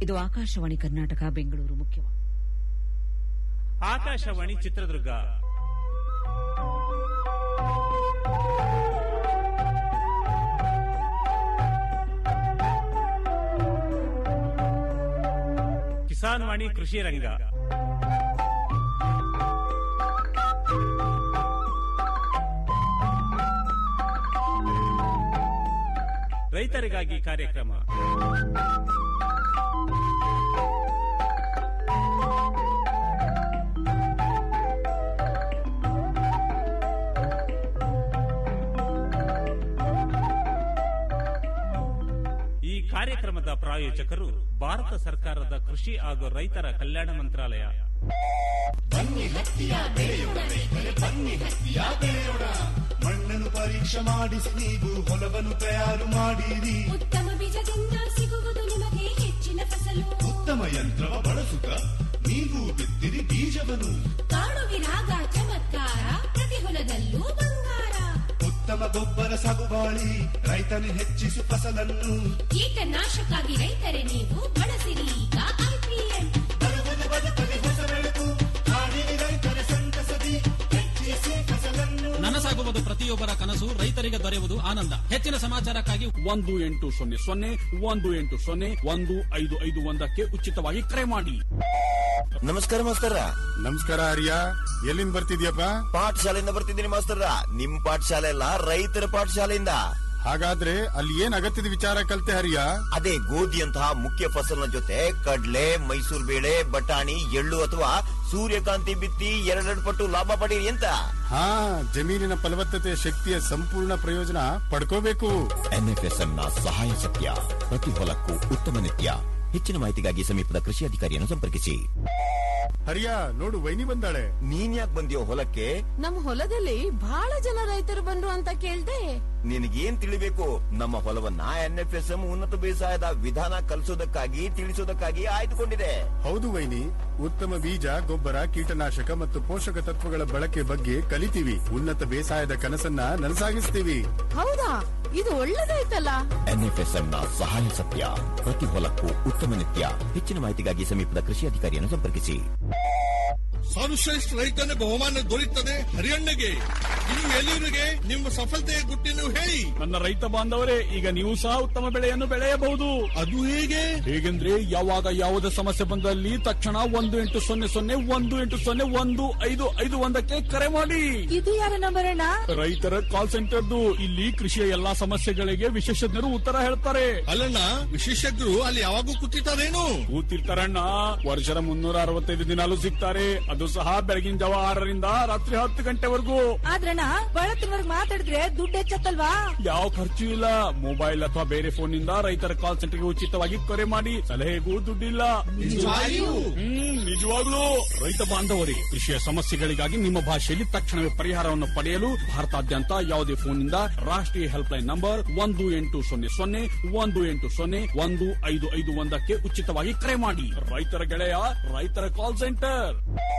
ಇದು ಆಕಾಶವಾಣಿ ಕರ್ನಾಟಕ ಬೆಂಗಳೂರು ಮುಖ್ಯವಾಹಿನಿ ಆಕಾಶವಾಣಿ ಚಿತ್ರದುರ್ಗ ಕಿಸಾನ್ ವಾಣಿ ಕೃಷಿ ರಂಗ ರೈತರಿಗಾಗಿ ಕಾರ್ಯಕ್ರಮ ಈ ಕಾರ್ಯಕ್ರಮದ ಪ್ರಾಯೋಜಕರು ಭಾರತ ಸರ್ಕಾರದ ಕೃಷಿ ಹಾಗೂ ರೈತರ ಕಲ್ಯಾಣ ಮಂತ್ರಾಲಯ ಮಣ್ಣನ್ನು ಪರೀಕ್ಷೆ ಮಾಡಿಸಿ ನೀವು ಹೊಲವನ್ನು ತಯಾರು ಮಾಡಿರಿ ಉತ್ತಮ ಬೀಜದಿಂದ ಸಿಗುವುದು ನಿಮಗೆ ಹೆಚ್ಚಿನ ಫಸಲು ಉತ್ತಮ ಯಂತ್ರವ ಬಳಸುತ್ತ ನೀವು ಬಿತ್ತಿರಿ ಬೀಜವನ್ನು ಕಾಣುವಿರಾಗ ಚಮತ್ಕಾರ ಪ್ರತಿ ಹೊಲದಲ್ಲೂ ಬಂಗಾರ ಉತ್ತಮ ಗೊಬ್ಬರ ಸಾಗುವಾಳಿ ರೈತನು ಹೆಚ್ಚಿಸು ಫಸಲನ್ನು ಕೀಟನಾಶಕ್ಕಾಗಿ ರೈತರೇ ನೀವು ಬಳಸಿರಿ ಈಗ ಐಪಿಎಂ ಬರುವುದು ಬದುಕಲಿ ಹೊಸ ಬೆಳಕು ಹಾಡಿರಿ ರೈತರ ಸಂತಸದಿ ಹೆಚ್ಚಿಸಿ ಫಸಲನ್ನು ನನಸಾಗುವುದು ಪ್ರತಿಯೊಬ್ಬರ ಕನಸು ರೈತರಿಗೆ ದೊರೆಯುವುದು ಆನಂದ ಹೆಚ್ಚಿನ ಸಮಾಚಾರಕ್ಕಾಗಿ ಒಂದು ಎಂಟು ಸೊನ್ನೆ ಸೊನ್ನೆ ಒಂದು ಎಂಟು ಸೊನ್ನೆ ಒಂದು ಐದು ಐದು ಒಂದಕ್ಕೆ ಉಚಿತವಾಗಿ ಕರೆ ಮಾಡಿ ನಮಸ್ಕಾರ ಮಾಸ್ತರ ನಮಸ್ಕಾರ ಹರಿಯ ಎಲ್ಲಿಂದ ಬರ್ತಿದ್ಯಪ್ಪ ಪಾಠಶಾಲೆಯಿಂದ ಬರ್ತಿದ್ದೀನಿ ಮಾಸ್ತರ ನಿಮ್ ಪಾಠಶಾಲೆ ಅಲ್ಲ ರೈತರ ಪಾಠಶಾಲೆಯಿಂದ ಹಾಗಾದ್ರೆ ಅಲ್ಲಿ ಏನ್ ಅಗತ್ಯದ ವಿಚಾರ ಕಲ್ತೆ ಹರಿಯ ಅದೇ ಗೋಧಿಯಂತಹ ಮುಖ್ಯ ಫಸಲಿನ ಜೊತೆ ಕಡ್ಲೆ ಮೈಸೂರು ಬೇಳೆ ಬಟಾಣಿ ಎಳ್ಳು ಅಥವಾ ಸೂರ್ಯಕಾಂತಿ ಬಿತ್ತಿ ಎರಡೆರಡು ಪಟ್ಟು ಲಾಭ ಪಡೀರಿ ಅಂತ ಹಾ ಜಮೀನಿನ ಫಲವತ್ತತೆ ಶಕ್ತಿಯ ಸಂಪೂರ್ಣ ಪ್ರಯೋಜನ ಪಡ್ಕೋಬೇಕು ಎನ್ಎಫ್ಎಸ್ಎಂ ನ ಸಹಾಯ ಸತ್ಯ ಪ್ರತಿ ಹೊಲಕ್ಕೂ ಉತ್ತಮ ನಿತ್ಯ ಹೆಚ್ಚಿನ ಮಾಹಿತಿಗಾಗಿ ಸಮೀಪದ ಕೃಷಿ ಅಧಿಕಾರಿಯನ್ನು ಸಂಪರ್ಕಿಸಿ ಹರಿಯ ನೋಡು ವೈನಿ ಬಂದಾಳೆ ನೀನ್ ಯಾಕೆ ಬಂದಿಯೋ ಹೊಲಕ್ಕೆ ನಮ್ ಹೊಲದಲ್ಲಿ ಬಹಳ ಜನ ರೈತರು ಬಂದ್ರು ಅಂತ ಕೇಳ್ದೆ ನಿನಗೇನ್ ತಿಳಿಬೇಕು ನಮ್ಮ ಹೊಲವನ್ನ ಎನ್ಎಫ್ಎಸ್ಎಂ ಉನ್ನತ ಬೇಸಾಯದ ವಿಧಾನ ಕಲಿಸೋದಕ್ಕಾಗಿ ತಿಳಿಸೋದಕ್ಕಾಗಿ ಆಯ್ದುಕೊಂಡಿದೆ ಹೌದು ವೈನಿ ಉತ್ತಮ ಬೀಜ ಗೊಬ್ಬರ ಕೀಟನಾಶಕ ಮತ್ತು ಪೋಷಕ ತತ್ವಗಳ ಬಳಕೆ ಬಗ್ಗೆ ಕಲಿತೀವಿ ಉನ್ನತ ಬೇಸಾಯದ ಕನಸನ್ನ ನನಸಾಗಿಸ್ತೀವಿ ಹೌದಾ ಇದು ಒಳ್ಳೇದಾಯ್ತಲ್ಲ ಎನ್ಎಫ್ಎಸ್ಎಂ ನ ಸಹಾಯ ಸತ್ಯ ಪ್ರತಿ ಹೊಲಕ್ಕೂ ಉತ್ತಮ ನಿತ್ಯ ಹೆಚ್ಚಿನ ಮಾಹಿತಿಗಾಗಿ ಸಮೀಪದ ಕೃಷಿ ಅಧಿಕಾರಿಯನ್ನು ಸಂಪರ್ಕಿಸಿ ಸರ್ವಶ್ರೇಷ್ಠ ರೈತನ ಬಹುಮಾನ ದೊರೆಯುತ್ತದೆ ಹರಿಯಣ್ಣಗೆ ಇನ್ನು ಎಲ್ಲರಿಗೆ ನಿಮ್ಮ ಸಫಲತೆಯ ಗುಟ್ಟಿನ ಹೇಳಿ ನನ್ನ ರೈತ ಬಾಂಧವರೇ ಈಗ ನೀವು ಸಹ ಉತ್ತಮ ಬೆಳೆಯನ್ನು ಬೆಳೆಯಬಹುದು ಅದು ಹೇಗೆ ಹೇಗೆಂದ್ರೆ ಯಾವಾಗ ಯಾವುದೇ ಸಮಸ್ಯೆ ಬಂದಲ್ಲಿ ತಕ್ಷಣ ಒಂದು ಎಂಟು ಸೊನ್ನೆ ಸೊನ್ನೆ ಒಂದು ಎಂಟು ಸೊನ್ನೆ ಒಂದು ಐದು ಐದು ಒಂದಕ್ಕೆ ಕರೆ ಮಾಡಿ ಇದು ಯಾರ ನಂಬರ್ ಅಣ್ಣ ರೈತರ ಕಾಲ್ ಸೆಂಟರ್ದು ಇಲ್ಲಿ ಕೃಷಿಯ ಎಲ್ಲಾ ಸಮಸ್ಯೆಗಳಿಗೆ ವಿಶೇಷಜ್ಞರು ಉತ್ತರ ಹೇಳ್ತಾರೆ ಅಲ್ಲಣ್ಣ ವಿಶೇಷಜ್ಞರು ಅಲ್ಲಿ ಯಾವಾಗೂ ಕೂತಿರ್ತಾರೇನು ಕೂತಿರ್ತಾರಣ್ಣ ವರ್ಷದ ಮುನ್ನೂರ ಅರವತ್ತೈದು ದಿನಾಲೂ ಸಿಗ್ತಾರೆ ಅದು ಸಹ ಬೆಳಗಿನ ಜಾವ ಆರರಿಂದ ರಾತ್ರಿ ಹತ್ತು ಗಂಟೆವರೆಗೂ ಆದ್ರಣ್ಣ ಬಹಳ ತಿಂಗಳಿಗೆ ಮಾತಾಡಿದ್ರೆ ದುಡ್ಡು ಹೆಚ್ಚತ್ತಲ್ವಾ ಯಾವ ಖರ್ಚು ಇಲ್ಲ ಮೊಬೈಲ್ ಅಥವಾ ಬೇರೆ ಫೋನ್ ನಿಂದ ರೈತರ ಕಾಲ್ ಸೆಂಟರ್ಗೆ ಉಚಿತವಾಗಿ ಕರೆ ಮಾಡಿ ಸಲಹೆಗೂ ದುಡ್ಡಿಲ್ಲ ನಿಜವಾಗಿಯೂ? ಹ್ಮ್ ನಿಜವಾಗ್ಲೂ ರೈತ ಬಾಂಧವರೇ ಕೃಷಿಯ ಸಮಸ್ಯೆಗಳಿಗಾಗಿ ನಿಮ್ಮ ಭಾಷೆಯಲ್ಲಿ ತಕ್ಷಣವೇ ಪರಿಹಾರವನ್ನು ಪಡೆಯಲು ಭಾರತಾದ್ಯಂತ ಯಾವುದೇ ಫೋನ್ ನಿಂದ ರಾಷ್ಟ್ರೀಯ ಹೆಲ್ಪ್ ಲೈನ್ ನಂಬರ್ ಒಂದು ಎಂಟು ಸೊನ್ನೆ ಸೊನ್ನೆ ಒಂದು ಎಂಟು ಸೊನ್ನೆ ಒಂದು ಐದು ಐದು ಒಂದಕ್ಕೆ ಉಚಿತವಾಗಿ ಕರೆ ಮಾಡಿ ರೈತರ ಗೆಳೆಯ ರೈತರ ಕಾಲ್ ಸೆಂಟರ್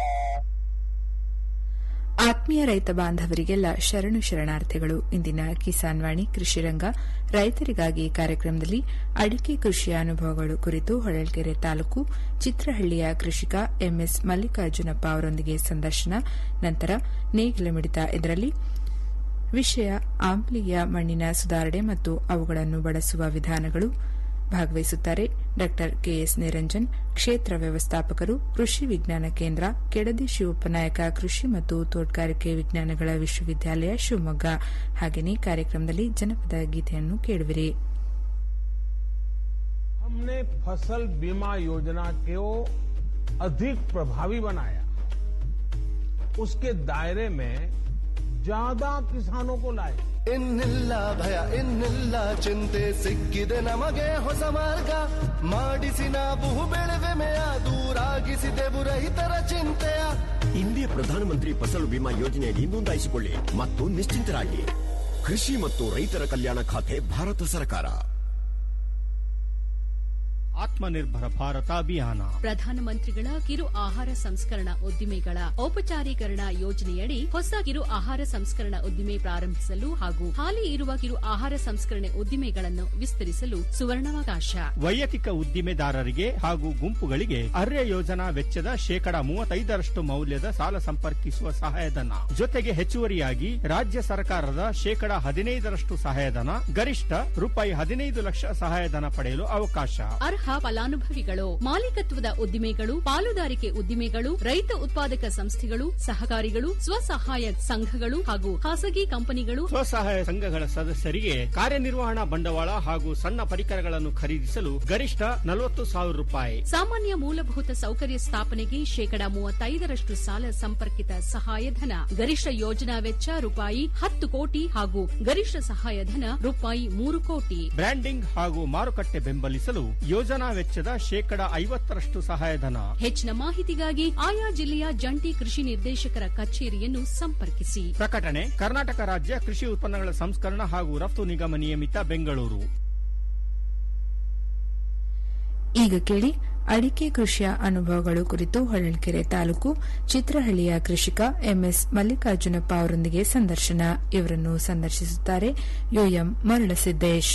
ಆತ್ಮೀಯ ರೈತ ಬಾಂಧವರಿಗೆಲ್ಲ ಶರಣು ಶರಣಾರ್ಥಿಗಳು ಇಂದಿನ ಕಿಸಾನ್ ವಾಣಿ ಕೃಷಿರಂಗ ರೈತರಿಗಾಗಿ ಕಾರ್ಯಕ್ರಮದಲ್ಲಿ ಅಡಿಕೆ ಕೃಷಿಯ ಅನುಭವಗಳು ಕುರಿತು ಹೊಳಲ್ಕೆರೆ ತಾಲೂಕು ಚಿತ್ರಹಳ್ಳಿಯ ಕೃಷಿಕ ಎಂಎಸ್ ಮಲ್ಲಿಕಾರ್ಜುನಪ್ಪ ಅವರೊಂದಿಗೆ ಸಂದರ್ಶನ ನಂತರ ನೇಗಿಲ ಮಿಡಿತ ಇದರಲ್ಲಿ ವಿಷಯ ಆಮ್ಲೀಯ ಮಣ್ಣಿನ ಸುಧಾರಣೆ ಮತ್ತು ಅವುಗಳನ್ನು ಬಳಸುವ ವಿಧಾನಗಳು ಭಾಗವಹಿಸುತ್ತಾರೆ ಡಾ ಕೆಎಸ್ ನಿರಂಜನ್ ಕ್ಷೇತ್ರ ವ್ಯವಸ್ಥಾಪಕರು ಕೃಷಿ ವಿಜ್ಞಾನ ಕೇಂದ್ರ ಕೆಡದಿ ಶಿವಪ್ಪನಾಯಕ ಕೃಷಿ ಮತ್ತು ತೋಟಗಾರಿಕೆ ವಿಜ್ಞಾನಗಳ ವಿಶ್ವವಿದ್ಯಾಲಯ ಶಿವಮೊಗ್ಗ ಹಾಗೆಯೇ ಕಾರ್ಯಕ್ರಮದಲ್ಲಿ ಜನಪದ ಗೀತೆಯನ್ನು ಕೇಳುವಿರಿ हमने फसल बीमा योजना को अधिक प्रभावी बनाया उसके दायरे में ज्यादा किसानों को लाए ಇನ್ನಿಲ್ಲ ಭಯ ಇನ್ನಿಲ್ಲ ಚಿಂತೆ ಸಿಕ್ಕಿದೆ ನಮಗೆ ಹೊಸ ಮಾರ್ಗ ಮಾಡಿಸಿ ನಾವು ಬೆಳೆವೆಮೆಯ ದೂರಾಗಿಸಿದೆವು ರೈತರ ಚಿಂತೆಯ ಇಂದಿಯ ಪ್ರಧಾನಮಂತ್ರಿ ಫಸಲು ಬಿಮಾ ಯೋಜನೆಯಡಿ ನೋಂದಾಯಿಸಿಕೊಳ್ಳಿ ಮತ್ತು ನಿಶ್ಚಿಂತರಾಗಿ ಕೃಷಿ ಮತ್ತು ರೈತರ ಕಲ್ಯಾಣ ಖಾತೆ ಭಾರತ ಸರ್ಕಾರ ಆತ್ಮನಿರ್ಭರ ಭಾರತ ಅಭಿಯಾನ ಪ್ರಧಾನಮಂತ್ರಿಗಳ ಕಿರು ಆಹಾರ ಸಂಸ್ಕರಣಾ ಉದ್ದಿಮೆಗಳ ಔಪಚಾರೀಕರಣ ಯೋಜನೆಯಡಿ ಹೊಸ ಕಿರು ಆಹಾರ ಸಂಸ್ಕರಣಾ ಉದ್ದಿಮೆ ಪ್ರಾರಂಭಿಸಲು ಹಾಗೂ ಹಾಲಿ ಇರುವ ಕಿರು ಆಹಾರ ಸಂಸ್ಕರಣೆ ಉದ್ದಿಮೆಗಳನ್ನು ವಿಸ್ತರಿಸಲು ಸುವರ್ಣಾವಕಾಶ ವೈಯಕ್ತಿಕ ಉದ್ದಿಮೆದಾರರಿಗೆ ಹಾಗೂ ಗುಂಪುಗಳಿಗೆ ಅರ್ಯ ಯೋಜನಾ ವೆಚ್ಚದ ಶೇಕಡಾ ಮೂವತ್ತೈದರಷ್ಟು ಮೌಲ್ಯದ ಸಾಲ ಸಂಪರ್ಕಿಸುವ ಸಹಾಯಧನ ಜೊತೆಗೆ ಹೆಚ್ಚುವರಿಯಾಗಿ ರಾಜ್ಯ ಸರ್ಕಾರದ ಶೇಕಡಾ ಹದಿನೈದರಷ್ಟು ಸಹಾಯಧನ ಗರಿಷ್ಠ ರೂಪಾಯಿ ಹದಿನೈದು ಲಕ್ಷ ಸಹಾಯಧನ ಪಡೆಯಲು ಅವಕಾಶ ಅರ್ಹ ಫಲಾನುಭವಿಗಳು ಮಾಲೀಕತ್ವದ ಉದ್ದಿಮೆಗಳು ಪಾಲುದಾರಿಕೆ ಉದ್ದಿಮೆಗಳು ರೈತ ಉತ್ಪಾದಕ ಸಂಸ್ಥೆಗಳು ಸಹಕಾರಿಗಳು ಸ್ವಸಹಾಯ ಸಂಘಗಳು ಹಾಗೂ ಖಾಸಗಿ ಕಂಪನಿಗಳು ಸ್ವಸಹಾಯ ಸಂಘಗಳ ಸದಸ್ಯರಿಗೆ ಕಾರ್ಯನಿರ್ವಹಣಾ ಬಂಡವಾಳ ಹಾಗೂ ಸಣ್ಣ ಪರಿಕರಗಳನ್ನು ಖರೀದಿಸಲು ಗರಿಷ್ಠ ನಲವತ್ತು ಸಾವಿರ ರೂಪಾಯಿ ಸಾಮಾನ್ಯ ಮೂಲಭೂತ ಸೌಕರ್ಯ ಸ್ಥಾಪನೆಗೆ ಶೇಕಡಾ ಮೂವತ್ತೈದರಷ್ಟು ಸಾಲ ಸಂಪರ್ಕಿತ ಸಹಾಯಧನ ಗರಿಷ್ಠ ಯೋಜನಾ ವೆಚ್ಚ ರೂಪಾಯಿ ಹತ್ತು ಕೋಟಿ ಹಾಗೂ ಗರಿಷ್ಠ ಸಹಾಯಧನ ರೂಪಾಯಿ ಮೂರು ಕೋಟಿ ಬ್ರ್ಯಾಂಡಿಂಗ್ ಹಾಗೂ ಮಾರುಕಟ್ಟೆ ಬೆಂಬಲಿಸಲು ಯೋಜನಾ ವೆಚ್ಚದ ಶೇಕಡಾ ಐವತ್ತರಷ್ಟು ಸಹಾಯಧನ ಹೆಚ್ಚಿನ ಮಾಹಿತಿಗಾಗಿ ಆಯಾ ಜಿಲ್ಲೆಯ ಜಂಟಿ ಕೃಷಿ ನಿರ್ದೇಶಕರ ಕಚೇರಿಯನ್ನು ಸಂಪರ್ಕಿಸಿ ಪ್ರಕಟಣೆ ಕರ್ನಾಟಕ ರಾಜ್ಯ ಕೃಷಿ ಉತ್ಪನ್ನಗಳ ಸಂಸ್ಕರಣ ಹಾಗೂ ರಫ್ತು ನಿಗಮ ನಿಯಮಿತ ಬೆಂಗಳೂರು ಈಗ ಕೇಳಿ ಅಡಿಕೆ ಕೃಷಿಯ ಅನುಭವಗಳು ಕುರಿತು ಹೊಳಲ್ಕೆರೆ ತಾಲೂಕು ಚಿತ್ರಹಳ್ಳಿಯ ಕೃಷಿಕ ಎಂಎಸ್ ಮಲ್ಲಿಕಾರ್ಜುನಪ್ಪ ಅವರೊಂದಿಗೆ ಸಂದರ್ಶನ ಇವರನ್ನು ಸಂದರ್ಶಿಸುತ್ತಾರೆ ಯುಎಂ ಮರಳಸಿದ್ದೇಶ್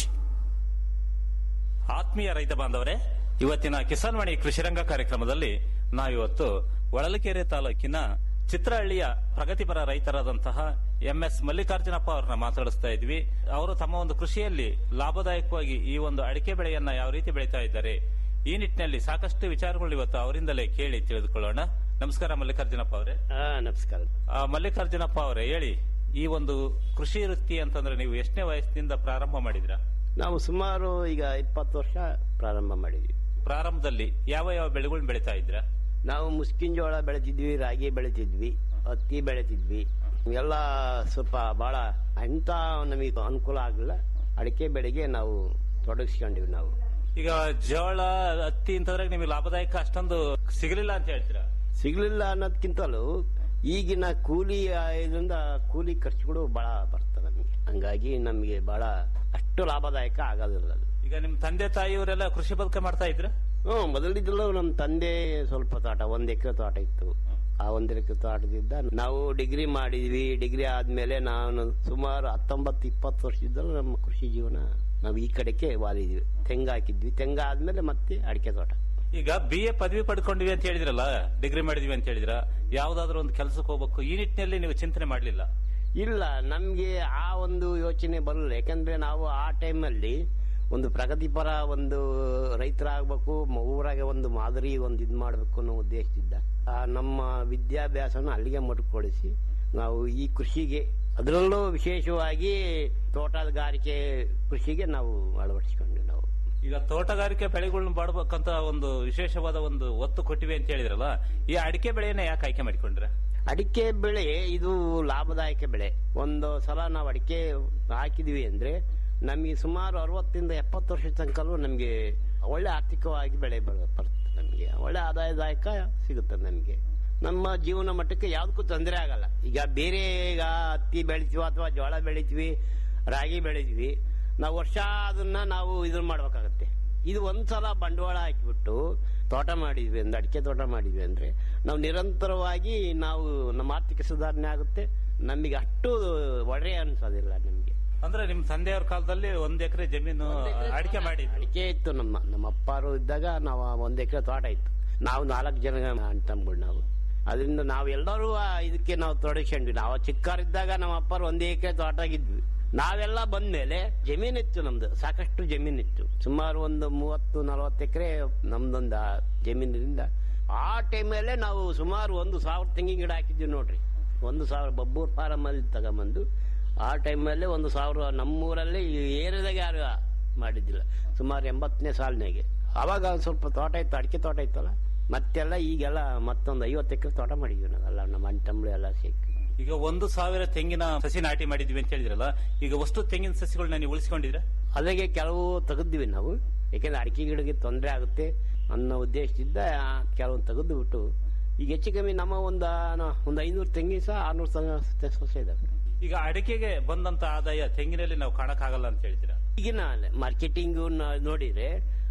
ಆತ್ಮೀಯ ರೈತ ಬಾಂಧವರೇ ಇವತ್ತಿನ ಕಿಸಾನ್ ವಾಣಿ ಕೃಷಿರಂಗ ಕಾರ್ಯಕ್ರಮದಲ್ಲಿ ನಾವಿವತ್ತು ಹೊಳಲಕೆರೆ ತಾಲೂಕಿನ ಚಿತ್ರಹಳ್ಳಿಯ ಪ್ರಗತಿಪರ ರೈತರಾದಂತಹ ಎಂಎಸ್ ಮಲ್ಲಿಕಾರ್ಜುನಪ್ಪ ಅವರನ್ನ ಮಾತಾಡಿಸ್ತಾ ಇದ್ವಿ ಅವರು ತಮ್ಮ ಒಂದು ಕೃಷಿಯಲ್ಲಿ ಲಾಭದಾಯಕವಾಗಿ ಈ ಒಂದು ಅಡಿಕೆ ಬೆಳೆಯನ್ನ ಯಾವ ರೀತಿ ಬೆಳೀತಾ ಇದ್ದಾರೆ ಈ ನಿಟ್ಟಿನಲ್ಲಿ ಸಾಕಷ್ಟು ವಿಚಾರಗಳು ಇವತ್ತು ಅವರಿಂದಲೇ ಕೇಳಿ ತಿಳಿದುಕೊಳ್ಳೋಣ ನಮಸ್ಕಾರ ಮಲ್ಲಿಕಾರ್ಜುನಪ್ಪ ಅವರೇ ನಮಸ್ಕಾರ ಮಲ್ಲಿಕಾರ್ಜುನಪ್ಪ ಅವರೇ ಹೇಳಿ ಈ ಒಂದು ಕೃಷಿ ವೃತ್ತಿ ಅಂತಂದ್ರೆ ನೀವು ಎಷ್ಟನೇ ವಯಸ್ಸಿನಿಂದ ಪ್ರಾರಂಭ ಮಾಡಿದ್ರಾ ನಾವು ಸುಮಾರು ಈಗ ಇಪ್ಪತ್ತು ವರ್ಷ ಪ್ರಾರಂಭ ಮಾಡಿದ್ವಿ ಪ್ರಾರಂಭದಲ್ಲಿ ಯಾವ ಯಾವ ಬೆಳೆಗಳನ್ನ ಬೆಳೀತಾ ಇದ್ರ ನಾವು ಮುಸ್ಕಿನ್ ಜೋಳ ಬೆಳೆತಿದ್ವಿ ರಾಗಿ ಬೆಳೆತಿದ್ವಿ ಹತ್ತಿ ಬೆಳೆತಿದ್ವಿ ಎಲ್ಲ ಸ್ವಲ್ಪ ಬಹಳ ಅಂಥ ನಮಗೆ ಅನುಕೂಲ ಆಗಲಿಲ್ಲ ಅಡಿಕೆ ಬೆಳೆಗೆ ನಾವು ತೊಡಗಿಸ್ಕೊಂಡಿವಿ ನಾವು ಈಗ ಜೋಳ ಹತ್ತಿ ಇಂಥದ್ರಾಗ ನಿಮಗೆ ಲಾಭದಾಯಕ ಅಷ್ಟೊಂದು ಸಿಗಲಿಲ್ಲ ಅಂತ ಹೇಳ್ತೀರಾ ಸಿಗ್ಲಿಲ್ಲ ಅನ್ನೋದಕ್ಕಿಂತಲೂ ಈಗಿನ ಕೂಲಿ ಆ, ಇದರಿಂದ ಕೂಲಿ ಖರ್ಚುಗಳು ಬಹಳ ಬರ್ತದೆ ನಮಗೆ ಹಂಗಾಗಿ ನಮಗೆ ಬಹಳ ಅಷ್ಟು ಲಾಭದಾಯಕ ಆಗೋದಿಲ್ಲ ಅದು ಈಗ ನಿಮ್ ತಂದೆ ತಾಯಿಯವರೆಲ್ಲ ಕೃಷಿ ಬದುಕ ಮಾಡ್ತಾ ಇದ್ರ ಹ್ಮ್ ಮೊದಲಿದ್ದಲು ನಮ್ಮ ತಂದೆ ಸ್ವಲ್ಪ ತೋಟ ಒಂದ್ ಎಕರೆ ತೋಟ ಇತ್ತು ಆ ಒಂದ್ ಎಕರೆ ತೋಟದಿಂದ ನಾವು ಡಿಗ್ರಿ ಮಾಡಿದ್ವಿ ಡಿಗ್ರಿ ಆದ್ಮೇಲೆ ನಾನು ಸುಮಾರು ಹತ್ತೊಂಬತ್ತು ಇಪ್ಪತ್ತು ವರ್ಷದಿಂದಲೂ ನಮ್ಮ ಕೃಷಿ ಜೀವನ ನಾವು ಈ ಕಡೆಗೆ ವಾಲಿದ್ವಿ ತೆಂಗ ಹಾಕಿದ್ವಿ ತೆಂಗ ಆದ್ಮೇಲೆ ಮತ್ತೆ ಅಡಿಕೆ ತೋಟ ಈಗ ಬಿ ಎ ಪದವಿ ಪಡ್ಕೊಂಡಿವಿ ಅಂತ ಹೇಳಿದ್ರಲ್ಲ ಡಿಗ್ರಿ ಮಾಡಿದ್ವಿ ಅಂತ ಹೇಳಿದ್ರ ಯಾವ್ದಾದ್ರು ಒಂದು ಕೆಲಸಕ್ಕೆ ಹೋಗ್ಬೇಕು ಈ ನಿಟ್ಟಿನಲ್ಲಿ ನೀವು ಚಿಂತನೆ ಮಾಡ್ಲಿಲ್ಲ ಇಲ್ಲ ನಮ್ಗೆ ಆ ಒಂದು ಯೋಚನೆ ಬರಲಿಲ್ಲ ಯಾಕಂದ್ರೆ ನಾವು ಆ ಟೈಮಲ್ಲಿ ಒಂದು ಪ್ರಗತಿಪರ ಒಂದು ರೈತರಾಗಬೇಕು ಊರಾಗೆ ಒಂದು ಮಾದರಿ ಒಂದು ಇದು ಮಾಡಬೇಕು ಅನ್ನೋ ಉದ್ದೇಶದಿಂದ ಆ ನಮ್ಮ ವಿದ್ಯಾಭ್ಯಾಸನ ಅಲ್ಲಿಗೆ ಮೊಟಕುಗೊಳಿಸಿ ನಾವು ಈ ಕೃಷಿಗೆ ಅದರಲ್ಲೂ ವಿಶೇಷವಾಗಿ ತೋಟಗಾರಿಕೆ ಕೃಷಿಗೆ ನಾವು ಅಳವಡಿಸಿಕೊಂಡ್ವಿ ನಾವು ಈಗ ತೋಟಗಾರಿಕೆ ಬೆಳೆಗಳನ್ನ ಮಾಡಬೇಕಂತ ಒಂದು ವಿಶೇಷವಾದ ಒಂದು ಒತ್ತು ಕೊಟ್ಟಿವೆ ಅಂತ ಹೇಳಿದ್ರಲ್ಲ ಈ ಅಡಿಕೆ ಬೆಳೆಯನ್ನ ಯಾಕೆ ಆಯ್ಕೆ ಮಾಡಿಕೊಂಡ್ರೆ ಅಡಿಕೆ ಬೆಳೆ ಇದು ಲಾಭದಾಯಕ ಬೆಳೆ ಒಂದು ಸಲ ನಾವು ಅಡಿಕೆ ಹಾಕಿದ್ವಿ ಅಂದ್ರೆ ನಮಗೆ ಸುಮಾರು ಅರವತ್ತಿಂದ ಎಪ್ಪತ್ತು ವರ್ಷದ ತನಕಲೂ ನಮಗೆ ಒಳ್ಳೆ ಆರ್ಥಿಕವಾಗಿ ಬೆಳೆ ಬರ- ಬರ್ತದೆ ನಮಗೆ ಒಳ್ಳೆ ಆದಾಯದಾಯಕ ಸಿಗುತ್ತೆ ನಮಗೆ ನಮ್ಮ ಜೀವನ ಮಟ್ಟಕ್ಕೆ ಯಾವುದಕ್ಕೂ ತೊಂದರೆ ಆಗಲ್ಲ ಈಗ ಬೇರೆ ಈಗ ಹತ್ತಿ ಬೆಳಿತೀವಿ ಅಥವಾ ಜೋಳ ಬೆಳಿತೀವಿ ರಾಗಿ ಬೆಳಿತೀವಿ ನಾವು ವರ್ಷ ಅದನ್ನ ನಾವು ಇದನ್ನ ಮಾಡ್ಬೇಕಾಗತ್ತೆ ಇದು ಒಂದ್ಸಲ ಬಂಡವಾಳ ಹಾಕಿಬಿಟ್ಟು ತೋಟ ಮಾಡಿದ್ವಿ ಅಂದ್ರೆ ಅಡಿಕೆ ತೋಟ ಮಾಡಿದ್ವಿ ಅಂದ್ರೆ ನಾವು ನಿರಂತರವಾಗಿ ನಾವು ನಮ್ಮ ಆರ್ಥಿಕ ಸುಧಾರಣೆ ಆಗುತ್ತೆ ನಮಗೆ ಅಷ್ಟು ಒಳ್ಳೆಯ ಅನ್ಸೋದಿಲ್ಲ ನಮಗೆ ಅಂದ್ರೆ ನಿಮ್ ತಂದೆಯವ್ರ ಕಾಲದಲ್ಲಿ ಒಂದ್ ಎಕರೆ ಜಮೀನು ಅಡಿಕೆ ಮಾಡಿ ಅಡಿಕೆ ಇತ್ತು ನಮ್ಮ ನಮ್ಮ ಅಪ್ಪಾರು ಇದ್ದಾಗ ನಾವು ಒಂದ್ ಎಕರೆ ತೋಟ ಇತ್ತು ನಾವು ನಾಲ್ಕು ಜನ ಅಣ್ತಂಬ್ಗಳು ನಾವು ಅದರಿಂದ ನಾವು ಎಲ್ಲರೂ ಆ ಇದಕ್ಕೆ ನಾವು ತೊಡಗಿಸ್ಕೊಂಡ್ವಿ ನಾವು ಚಿಕ್ಕವರಿದ್ದಾಗ ನಮ್ಮ ಅಪ್ಪಾರು ಒಂದೇ ಎಕರೆ ತೋಟ ಆಗಿದ್ವಿ ನಾವೆಲ್ಲ ಬಂದ್ಮೇಲೆ ಜಮೀನಿತ್ತು ನಮ್ದು ಸಾಕಷ್ಟು ಜಮೀನಿತ್ತು ಸುಮಾರು ಒಂದು ಮೂವತ್ತು ನಲವತ್ತು ಎಕರೆ ನಮ್ದೊಂದು ಆ ಜಮೀನಿನಿಂದ ಆ ಟೈಮಲ್ಲೇ ನಾವು ಸುಮಾರು ಒಂದು ಸಾವಿರ ತೆಂಗಿನ ಗಿಡ ಹಾಕಿದ್ವಿ ನೋಡ್ರಿ ಒಂದು ಸಾವಿರ ಬಬ್ಬೂರ್ ಫಾರಂ ಅಲ್ಲಿ ತಗೊಂಬಂದು ಆ ಟೈಮಲ್ಲೇ ಒಂದು ಸಾವಿರ ನಮ್ಮೂರಲ್ಲಿ ಈ ಏರಿಯಾದಾಗ ಯಾರು ಮಾಡಿದ್ದಿಲ್ಲ ಸುಮಾರು ಎಂಬತ್ತನೇ ಸಾಲಿನಾಗೆ ಅವಾಗ ಒಂದ್ ಸ್ವಲ್ಪ ತೋಟ ಇತ್ತು ಅಡಿಕೆ ತೋಟ ಇತ್ತಲ್ಲ ಮತ್ತೆಲ್ಲ ಈಗೆಲ್ಲ ಮತ್ತೊಂದು ಐವತ್ತು ಎಕರೆ ತೋಟ ಮಾಡಿದ್ವಿ ನಾವೆಲ್ಲ ನಮ್ಮ ಅಣ್ಣ ತಮ್ಮಳು ಎಲ್ಲ ಸೇರಿ ಈಗ ಒಂದು ಸಾವಿರ ತೆಂಗಿನ ಸಸಿ ನಾಟಿ ಮಾಡಿದ್ವಿ ಅಂತ ಹೇಳಿದ್ರಲ್ಲ ಈಗ ಅಷ್ಟು ತೆಂಗಿನ ಸಸಿಗಳನ್ನ ನೀವು ಉಳಿಸ್ಕೊಂಡಿದ್ರೆ ಅದಾಗೆ ಕೆಲವು ತೆಗೆದ್ವಿ ನಾವು ಯಾಕೆಂದ್ರೆ ಅಡಿಕೆ ಗಿಡಕ್ಕೆ ತೊಂದರೆ ಆಗುತ್ತೆ ಅನ್ನೋ ಉದ್ದೇಶದಿಂದ ಕೆಲವೊಂದು ತೆಗೆದು ಬಿಟ್ಟು ಈಗ ಹೆಚ್ಚು ಕಮ್ಮಿ ನಮ್ಮ ಒಂದು ಒಂದು ಐನೂರು ತೆಂಗಿನ ಸಹ ಆರ್ನೂರು ಸಸ್ಯ ಇದಾವೆ ಈಗ ಅಡಿಕೆಗೆ ಬಂದಂತ ಆದಾಯ ತೆಂಗಿನಲ್ಲಿ ನಾವು ಕಾಣಕ್ಕಾಗಲ್ಲ ಅಂತ ಹೇಳ್ತೀರಾ ಈಗಿನ ಮಾರ್ಕೆಟಿಂಗ್ ನೋಡಿದ್ರೆ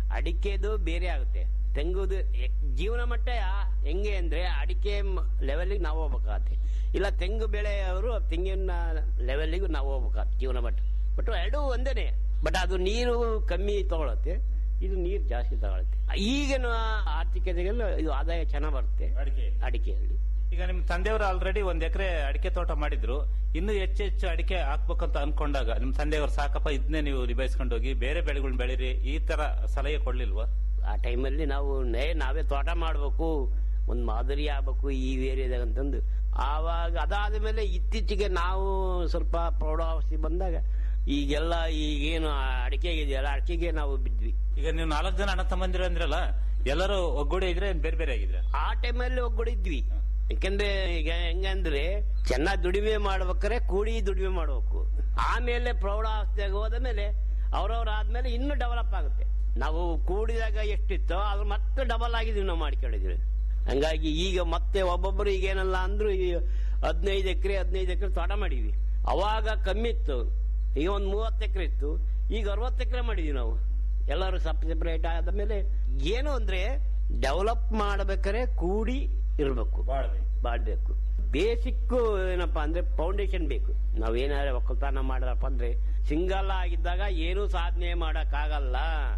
ಅಡಿಕೆದು ಬೇರೆ ಆಗುತ್ತೆ ತೆಂಗುದು ಎ- ಜೀವನ ಮಟ್ಟ ಹೆಂಗೆ ಅಂದ್ರೆ ಅಡಿಕೆ ಲೆವೆಲ್ಗೆ ನಾವು ಹೋಗ್ಬೇಕಾಗತ್ತೆ ಇಲ್ಲ ತೆಂಗು ಬೆಳೆಯವರು ತೆಂಗಿನ ಲೆವೆಲ್ಗೂ ನಾವು ಹೋಗ್ಬೇಕಾಗತ್ತೆ ಜೀವನ ಮಟ್ಟ ಬಟ್ ಎರಡೂ ಒಂದೇನೆ ಬಟ್ ಅದು ನೀರು ಕಮ್ಮಿ ತಗೊಳತ್ತೆ ಇದು ನೀರು ಜಾಸ್ತಿ ತಗೊಳುತ್ತೆ ಈಗಿನ ಆರ್ಥಿಕತೆಗೆಲ್ಲ ಇದು ಆದಾಯ ಚೆನ್ನಾಗಿ ಬರುತ್ತೆ ಅಡಿಕೆ ಅಡಿಕೆಯಲ್ಲಿ ಈಗ ನಿಮ್ ತಂದೆಯವರು ಆಲ್ರೆಡಿ ಒಂದ್ ಎಕರೆ ಅಡಿಕೆ ತೋಟ ಮಾಡಿದ್ರು ಇನ್ನು ಹೆಚ್ಚು ಹೆಚ್ಚು ಅಡಿಕೆ ಹಾಕ್ಬೇಕಂತ ಅನ್ಕೊಂಡಾಗ ನಿಮ್ ತಂದೆಯವರು ಸಾಕಪ್ಪ ಇದನ್ನೇ ನೀವು ನಿಭಾಯಿಸ್ಕೊಂಡು ಹೋಗಿ ಬೇರೆ ಬೆಳೆಗಳನ್ನ ಬೆಳೀರಿ ಈ ತರ ಸಲಹೆ ಕೊಡ್ಲಿಲ್ವಾ ಆ ಟೈಮಲ್ಲಿ ನಾವು ನೇ ನಾವೇ ತೋಟ ಮಾಡಬೇಕು ಒಂದು ಮಾದರಿ ಆಗ್ಬೇಕು ಈ ಏರಿಯಾದಾಗ ಅಂತಂದು ಆವಾಗ ಅದಾದ ಮೇಲೆ ಇತ್ತೀಚೆಗೆ ನಾವು ಸ್ವಲ್ಪ ಪ್ರೌಢಾವಸ್ಥೆ ಬಂದಾಗ ಈಗೆಲ್ಲ ಈಗೇನು ಅಡಿಕೆಗೆ ಇದೆಯಲ್ಲ ಅಡಿಕೆಗೆ ನಾವು ಬಿದ್ವಿ ಈಗ ನೀವು ನಾಲ್ಕು ಜನ ಅಣ್ಣ ತಮ್ಮಂದಿರ ಅಂದ್ರಲ್ಲ ಎಲ್ಲರೂ ಒಗ್ಗೂಡಿ ಇದ್ರೆ ಏನ್ ಬೇರೆ ಬೇರೆ ಆಗಿದ್ರೆ ಆ ಟೈಮಲ್ಲಿ ಒಗ್ಗೂಡಿದ್ವಿ ಯಾಕಂದ್ರೆ ಈಗ ಹೆಂಗಂದ್ರೆ ಚೆನ್ನಾಗಿ ದುಡಿಮೆ ಮಾಡ್ಬೇಕಾರೆ ಕೂಡಿ ದುಡಿಮೆ ಮಾಡ್ಬೇಕು ಆಮೇಲೆ ಪ್ರೌಢಾವಸ್ಥೆಗೆ ಹೋದ ಮೇಲೆ ಅವ್ರವ್ರ ಆದ್ಮೇಲೆ ಇನ್ನೂ ಡೆವಲಪ್ ಆಗುತ್ತೆ ನಾವು ಕೂಡಿದಾಗ ಎಷ್ಟಿತ್ತೋ ಅದು ಮತ್ತೆ ಡಬಲ್ ಆಗಿದೀವಿ ನಾವು ಮಾಡ್ಕೊಂಡಿದ್ವಿ ಹಂಗಾಗಿ ಈಗ ಮತ್ತೆ ಒಬ್ಬೊಬ್ಬರು ಈಗ ಏನಲ್ಲ ಅಂದ್ರು ಈ ಹದಿನೈದು ಎಕರೆ ಹದಿನೈದು ಎಕರೆ ತೋಟ ಮಾಡಿವಿ ಅವಾಗ ಕಮ್ಮಿ ಇತ್ತು ಈಗ ಒಂದ್ ಮೂವತ್ತು ಎಕರೆ ಇತ್ತು ಈಗ ಅರವತ್ತು ಎಕರೆ ಮಾಡಿದೀವಿ ನಾವು ಎಲ್ಲರೂ ಸಪ್ ಸೆಪರೇಟ್ ಆದ ಮೇಲೆ ಏನು ಅಂದ್ರೆ ಡೆವಲಪ್ ಮಾಡ್ಬೇಕಾದ್ರೆ ಕೂಡಿ ಇರಬೇಕು ಬಾಳ್ಬೇಕು ಬೇಸಿಕ್ ಏನಪ್ಪಾ ಅಂದ್ರೆ ಫೌಂಡೇಶನ್ ಬೇಕು ನಾವೇನಾದ್ರೆ ಒಕ್ಕಲ್ತನ ಮಾಡಿದ್ರಪ್ಪ ಅಂದ್ರೆ ಸಿಂಗಲ್ ಆಗಿದ್ದಾಗ ಏನೂ ಸಾಧನೆ ಮಾಡಕ್ ಆಗಲ್ಲ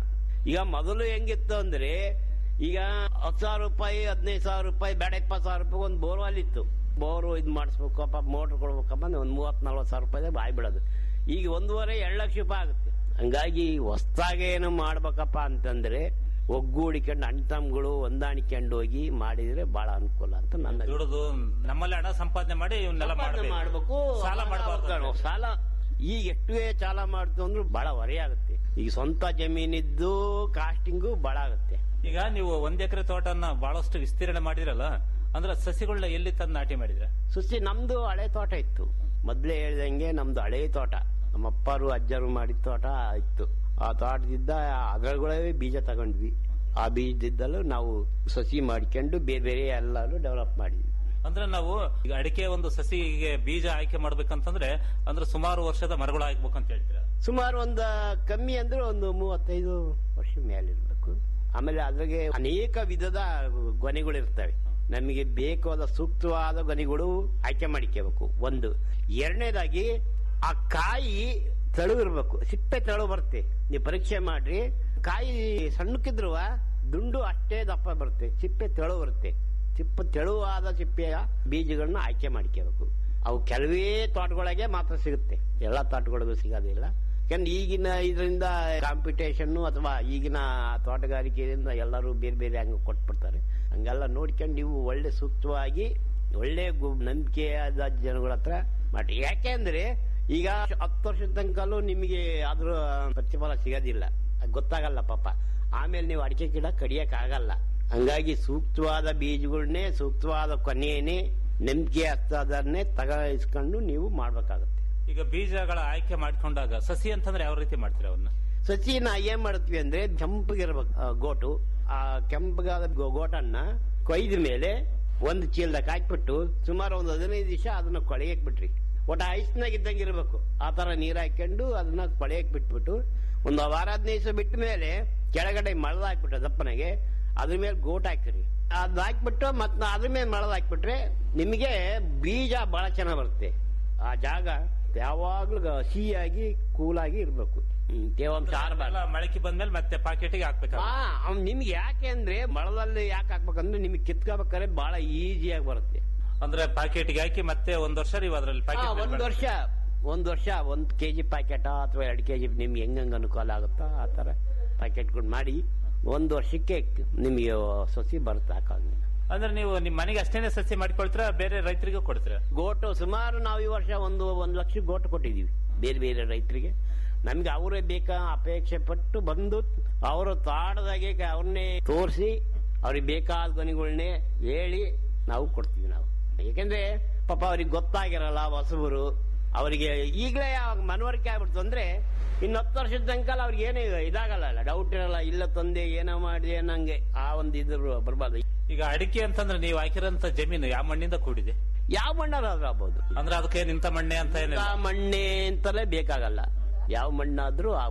ಈಗ ಮೊದಲು ಹೆಂಗಿತ್ತು ಅಂದ್ರೆ ಈಗ ಹತ್ತು ಸಾವಿರ ರೂಪಾಯಿ ಹದಿನೈದು ಸಾವಿರ ರೂಪಾಯಿ ಬೇಡ ಇಪ್ಪತ್ತು ಸಾವಿರ ರೂಪಾಯಿ ಒಂದು ಬೋರ್ವೆಲ್ ಇತ್ತು ಬೋರು ಇದ್ ಮಾಡಿಸ್ಬೇಕಪ್ಪ ಮೋಟರ್ ಕೊಡ್ಬೇಕಪ್ಪ ಅಂದ್ರೆ ಒಂದು ಮೂವತ್ ನಲ್ವತ್ತು ಸಾವಿರ ರೂಪಾಯಿ ಬಾಯ್ಬಿಡೋದು ಈಗ ಒಂದೂವರೆ ಎರಡು ಲಕ್ಷ ರೂಪಾಯಿ ಆಗುತ್ತೆ ಹಂಗಾಗಿ ಹೊಸ್ದಾಗಿ ಏನು ಮಾಡ್ಬೇಕಪ್ಪ ಅಂತಂದ್ರೆ ಒಗ್ಗೂಡಿಕೊಂಡು ಅಣ್ತಮ್ಗಳು ಹೊಂದಾಣಿಕೊಂಡು ಹೋಗಿ ಮಾಡಿದ್ರೆ ಬಹಳ ಅನುಕೂಲ ಅಂತ ನನ್ನ ದುಡಿದು ನಮ್ಮಲ್ಲಿ ಹಣ ಸಂಪಾದನೆ ಮಾಡಿ ಇವನ್ನೆಲ್ಲ ಸಂಪಾದನೆ ಮಾಡ್ಬೇಕು ಸಾಲ ಮಾಡಬಾರ್ದು ಕಣೋ, ಸಾಲ ಈಗ ಎಷ್ಟೇ ಸಾಲ ಮಾಡ್ತು ಅಂದ್ರೂ ಬಹಳ ಹೊರೆ ಆಗುತ್ತೆ ಈಗ ಸ್ವಂತ ಜಮೀನಿದ್ದು ಕಾಸ್ಟಿಂಗು ಬಹಳ ಆಗುತ್ತೆ ಈಗ ನೀವು ಒಂದ್ ಎಕರೆ ತೋಟನ ಬಹಳಷ್ಟು ವಿಸ್ತೀರ್ಣ ಮಾಡಿದ್ರಲ್ಲ ಅಂದ್ರೆ ಸಸಿಗಳನ್ನ ಎಲ್ಲಿ ತಂದು ನಾಟಿ ಮಾಡಿದ್ರೆ ಸುಸ್ತಿ ನಮ್ದು ಹಳೆ ತೋಟ ಇತ್ತು ಮೊದ್ಲೇ ಹೇಳ್ದಂಗೆ ನಮ್ದು ಹಳೆ ತೋಟ ನಮ್ಮ ಅಪ್ಪರು ಅಜ್ಜರು ಮಾಡಿದ ತೋಟ ಇತ್ತು ಆ ತೋಟದಿಂದ ಅದರೊಳಗಡೆ ಬೀಜ ತಗೊಂಡ್ವಿ ಆ ಬೀಜದಿಂದಲೂ ನಾವು ಸಸಿ ಮಾಡ್ಕೊಂಡು ಬೇರೆ ಬೇರೆ ಎಲ್ಲಾನು ಡೆವಲಪ್ ಮಾಡಿದ್ವಿ ಅಂದ್ರೆ ನಾವು ಈಗ ಅಡಿಕೆ ಒಂದು ಸಸಿಗೆ ಬೀಜ ಆಯ್ಕೆ ಮಾಡ್ಬೇಕಂತಂದ್ರೆ ಅಂದ್ರೆ ಸುಮಾರು ವರ್ಷದ ಮರಗಳು ಹಾಕ್ಬೇಕಂತ ಹೇಳ್ತೀರಾ ಸುಮಾರು ಒಂದು ಕಮ್ಮಿ ಅಂದ್ರೆ ಒಂದು ಮೂವತ್ತೈದು ವರ್ಷ ಮೇಲಿರ್ಬೇಕು ಆಮೇಲೆ ಅದ್ರಾಗೆ ಅನೇಕ ವಿಧದ ಗೊನೆಗಳು ಇರ್ತವೆ ನಮಗೆ ಬೇಕಾದ ಸೂಕ್ತವಾದ ಗೊನೆಗಳು ಆಯ್ಕೆ ಮಾಡಿಕೋಬೇಕು ಒಂದು ಎರಡನೇದಾಗಿ ಆ ಕಾಯಿ ತೆಳು ಇರ್ಬೇಕು ಸಿಪ್ಪೆ ತೆಳು ಬರುತ್ತೆ ನೀವು ಪರೀಕ್ಷೆ ಮಾಡ್ರಿ ಕಾಯಿ ಸಣ್ಣಕ್ಕಿದ್ರುವ ದುಂಡು ಅಷ್ಟೇ ದಪ್ಪ ಬರುತ್ತೆ ಸಿಪ್ಪೆ ತೆಳು ಬರುತ್ತೆ ಸಿಪ್ಪೆ ತೆಳುವಾದ ಸಿಪ್ಪೆಯ ಬೀಜಗಳನ್ನ ಆಯ್ಕೆ ಮಾಡ್ಕೋಬೇಕು ಅವು ಕೆಲವೇ ತೋಟಗಳಿಗೆ ಮಾತ್ರ ಸಿಗುತ್ತೆ ಎಲ್ಲ ತೋಟಗಳಿಗೂ ಸಿಗೋದಿಲ್ಲ ಯಾಕಂದ್ರೆ ಈಗಿನ ಇದರಿಂದ ಕಾಂಪಿಟೇಷನ್ ಅಥವಾ ಈಗಿನ ತೋಟಗಾರಿಕೆಯಿಂದ ಎಲ್ಲರೂ ಬೇರೆ ಬೇರೆ ಹಂಗ ಕೊಟ್ಬಿಡ್ತಾರೆ ಹಂಗೆಲ್ಲ ನೋಡ್ಕೊಂಡು ನೀವು ಒಳ್ಳೆ ಸೂಕ್ತವಾಗಿ ಒಳ್ಳೆ ಗು- ನಂಬಿಕೆಯಾದ ಜನಗಳ ಹತ್ರ ಮಾಡಿ ಯಾಕೆಂದ್ರೆ ಈಗ ಹತ್ತು ವರ್ಷದ ತನಕಲ್ಲೂ ನಿಮಗೆ ಅದ್ರ ಪ್ರತಿಫಲ ಸಿಗೋದಿಲ್ಲ ಅದ್ ಗೊತ್ತಾಗಲ್ಲ ಪಾಪ ಆಮೇಲೆ ನೀವು ಅಡಿಕೆ ಗಿಡ ಕಡಿಯಕ್ ಆಗಲ್ಲ ಹಂಗಾಗಿ ಸೂಕ್ತವಾದ ಬೀಜಗಳನ್ನೇ ಸೂಕ್ತವಾದ ಕೊನೆಯನ್ನೇ ನಂಬಿಕೆ ಹತ್ತದನ್ನೇ ತಗಿಸ್ಕೊಂಡು ನೀವು ಮಾಡ್ಬೇಕಾಗುತ್ತೆ ಈಗ ಬೀಜಗಳ ಆಯ್ಕೆ ಮಾಡ್ಕೊಂಡಾಗ ಸಸಿ ಅಂತಂದ್ರೆ ಯಾವ ರೀತಿ ಮಾಡ್ತೀರಾ ಅವನ್ನ ಸಸಿನ ಏನ್ ಮಾಡ್ತೀವಿ ಅಂದ್ರೆ ಕೆಂಪಗಿರ್ಬೇಕು ಆ, ಗೋಟು ಆ ಕೆಂಪಗಾದ ಗೋ- ಗೋಟನ್ನ ಕೊಯ್ದ ಮೇಲೆ ಒಂದು ಚೀಲದಾಗ ಹಾಕ್ಬಿಟ್ಟು ಸುಮಾರು ಒಂದು ಹದಿನೈದು ದಿವಸ ಅದನ್ನ ಕೊಳೆಯಕ್ ಬಿಟ್ರಿ ಒಟ್ಟು ಐಸ್ನಾಗ ಇದ್ದಂಗೆ ಇರ್ಬೇಕು ಆ ತರ ನೀರ್ ಹಾಕೊಂಡು ಅದನ್ನ ಕೊಳೆಯಕ್ ಬಿಟ್ಬಿಟ್ಟು ಒಂದು ವಾರ ಹದಿನೈದು ದಿವಸ ಬಿಟ್ಟ ಮೇಲೆ ಕೆಳಗಡೆ ಮಳದ ಹಾಕ್ಬಿಟ್ಟು ದಪ್ಪನೆಗೆ ಅದ್ರ ಮೇಲೆ ಗೋಟ್ ಹಾಕಿರಿ ಅದ್ ಹಾಕ್ಬಿಟ್ಟು ಮತ್ ಅದ್ರ ಮೇಲೆ ಮಳದ ಹಾಕ್ಬಿಟ್ರೆ ನಿಮಗೆ ಬೀಜ ಬಹಳ ಚೆನ್ನಾಗ್ ಬರುತ್ತೆ ಆ ಜಾಗ ಯಾವಾಗ್ಲೂ ಹಸಿಯಾಗಿ ಕೂಲಾಗಿ ಇರ್ಬೇಕು ಹ್ಮ್, ತೇವಾಂಶ ಆರಬಾರ್ದು ಎಲ್ಲ ಮೊಳಕೆ ಬಂದ್ಮೇಲೆ ಮತ್ತೆ ಪಾಕೆಟ್ಗೆ ಹಾಕ್ಬೇಕು ಆ, ಅವ್ನ್ ನಿಮ್ಗೆ ಯಾಕೆ ಅಂದ್ರೆ ಮಳದಲ್ಲಿ ಯಾಕೆ ಹಾಕ್ಬೇಕಂದ್ರೆ ನಿಮ್ಗೆ ಕಿತ್ಕೋಬೇಕಾದ್ರೆ ಬಹಳ ಈಸಿಯಾಗಿ ಬರುತ್ತೆ ಅಂದ್ರೆ ಪಾಕೆಟ್ಗೆ ಹಾಕಿ ಮತ್ತೆ ಒಂದ್ ವರ್ಷ ನೀವು ಅದ್ರಲ್ಲಿ ಆ, ಪ್ಯಾಕೆಟ್ ಒಂದ್ ವರ್ಷ ಒಂದ್ ವರ್ಷ ಒಂದ್ ಕೆಜಿ ಪ್ಯಾಕೆಟ್ ಅಥವಾ ಎರಡು ಕೆಜಿ ನಿಮ್ಗೆ ಹೆಂಗಂಗ್ ಅನುಕೂಲ ಆಗುತ್ತೋ ಆ ತರ ಪ್ಯಾಕೆಟ್ಗಳು ಮಾಡಿ ಒಂದ್ ವರ್ಷಕ್ಕೆ ನಿಮ್ಗೆ ಸಸಿ ಬರುತ್ತೆ ಹಾಕಂಗೆ ಅಂದ್ರೆ ನೀವು ನಿಮ್ ಮನೆಗೆ ಅಷ್ಟೇನೆ ಸಸಿ ಮಾಡ್ಕೊಳ್ತೀರಾ ಬೇರೆ ರೈತರಿಗೂ ಕೊಡ್ತೀರಾ ಗೋಟು ಸುಮಾರು ನಾವು ಈ ವರ್ಷ ಒಂದು ಒಂದ್ ಲಕ್ಷ ಗೋಟು ಕೊಟ್ಟಿದೀವಿ ಬೇರೆ ಬೇರೆ ರೈತರಿಗೆ ನಮ್ಗೆ ಅವರೇ ಬೇಕಾ ಅಪೇಕ್ಷೆ ಪಟ್ಟು ಬಂದು ಅವರ ತಾಡದಾಗೆ ಅವ್ರನ್ನೇ ತೋರಿಸಿ ಅವ್ರಿಗೆ ಬೇಕಾದ ಕೊನೆಗಳನ್ನೇ ಹೇಳಿ ನಾವು ಕೊಡ್ತೀವಿ ನಾವು ಯಾಕಂದ್ರೆ ಪಾಪ ಅವ್ರಿಗೆ ಗೊತ್ತಾಗಿರಲ್ಲ ಹೊಸಬರು ಅವರಿಗೆ ಈಗಲೇ ಮನವರಿಕೆ ಆಗ್ಬಿಡ್ತು ಅಂದ್ರೆ ಇನ್ನು ಹತ್ತು ವರ್ಷದ ತನಕ ಅವ್ರಿಗೆ ಏನೇ ಇದಾಗಲ್ಲ ಡೌಟ್ ಇರಲ್ಲ ಇಲ್ಲ ತಂದೆ ಏನೋ ಮಾಡಿದೆ ನಂಗೆ ಆ ಒಂದು ಇದ್ರ ಬರ್ಬಾರ್ದು ಈಗ ಅಡಿಕೆ ಅಂತಂದ್ರೆ ನೀವು ಹಾಕಿರೋಂತ ಜಮೀನು ಯಾವ ಮಣ್ಣಿಂದ ಕೂಡಿದೆ ಯಾವ ಮಣ್ಣಾದ್ರೂ ಆಗ್ಬೋದು ಅಂದ್ರೆ ಅದಕ್ಕೆ ನಿಂತ ಮಣ್ಣೆ ಅಂತ ಏನಿಲ್ಲ ಇಂಥ ಮಣ್ಣೆ ಅಂತಲೇ ಬೇಕಾಗಲ್ಲ ಯಾವ ಮಣ್ಣಾದ್ರೂ ಆಗ್ಬೋದು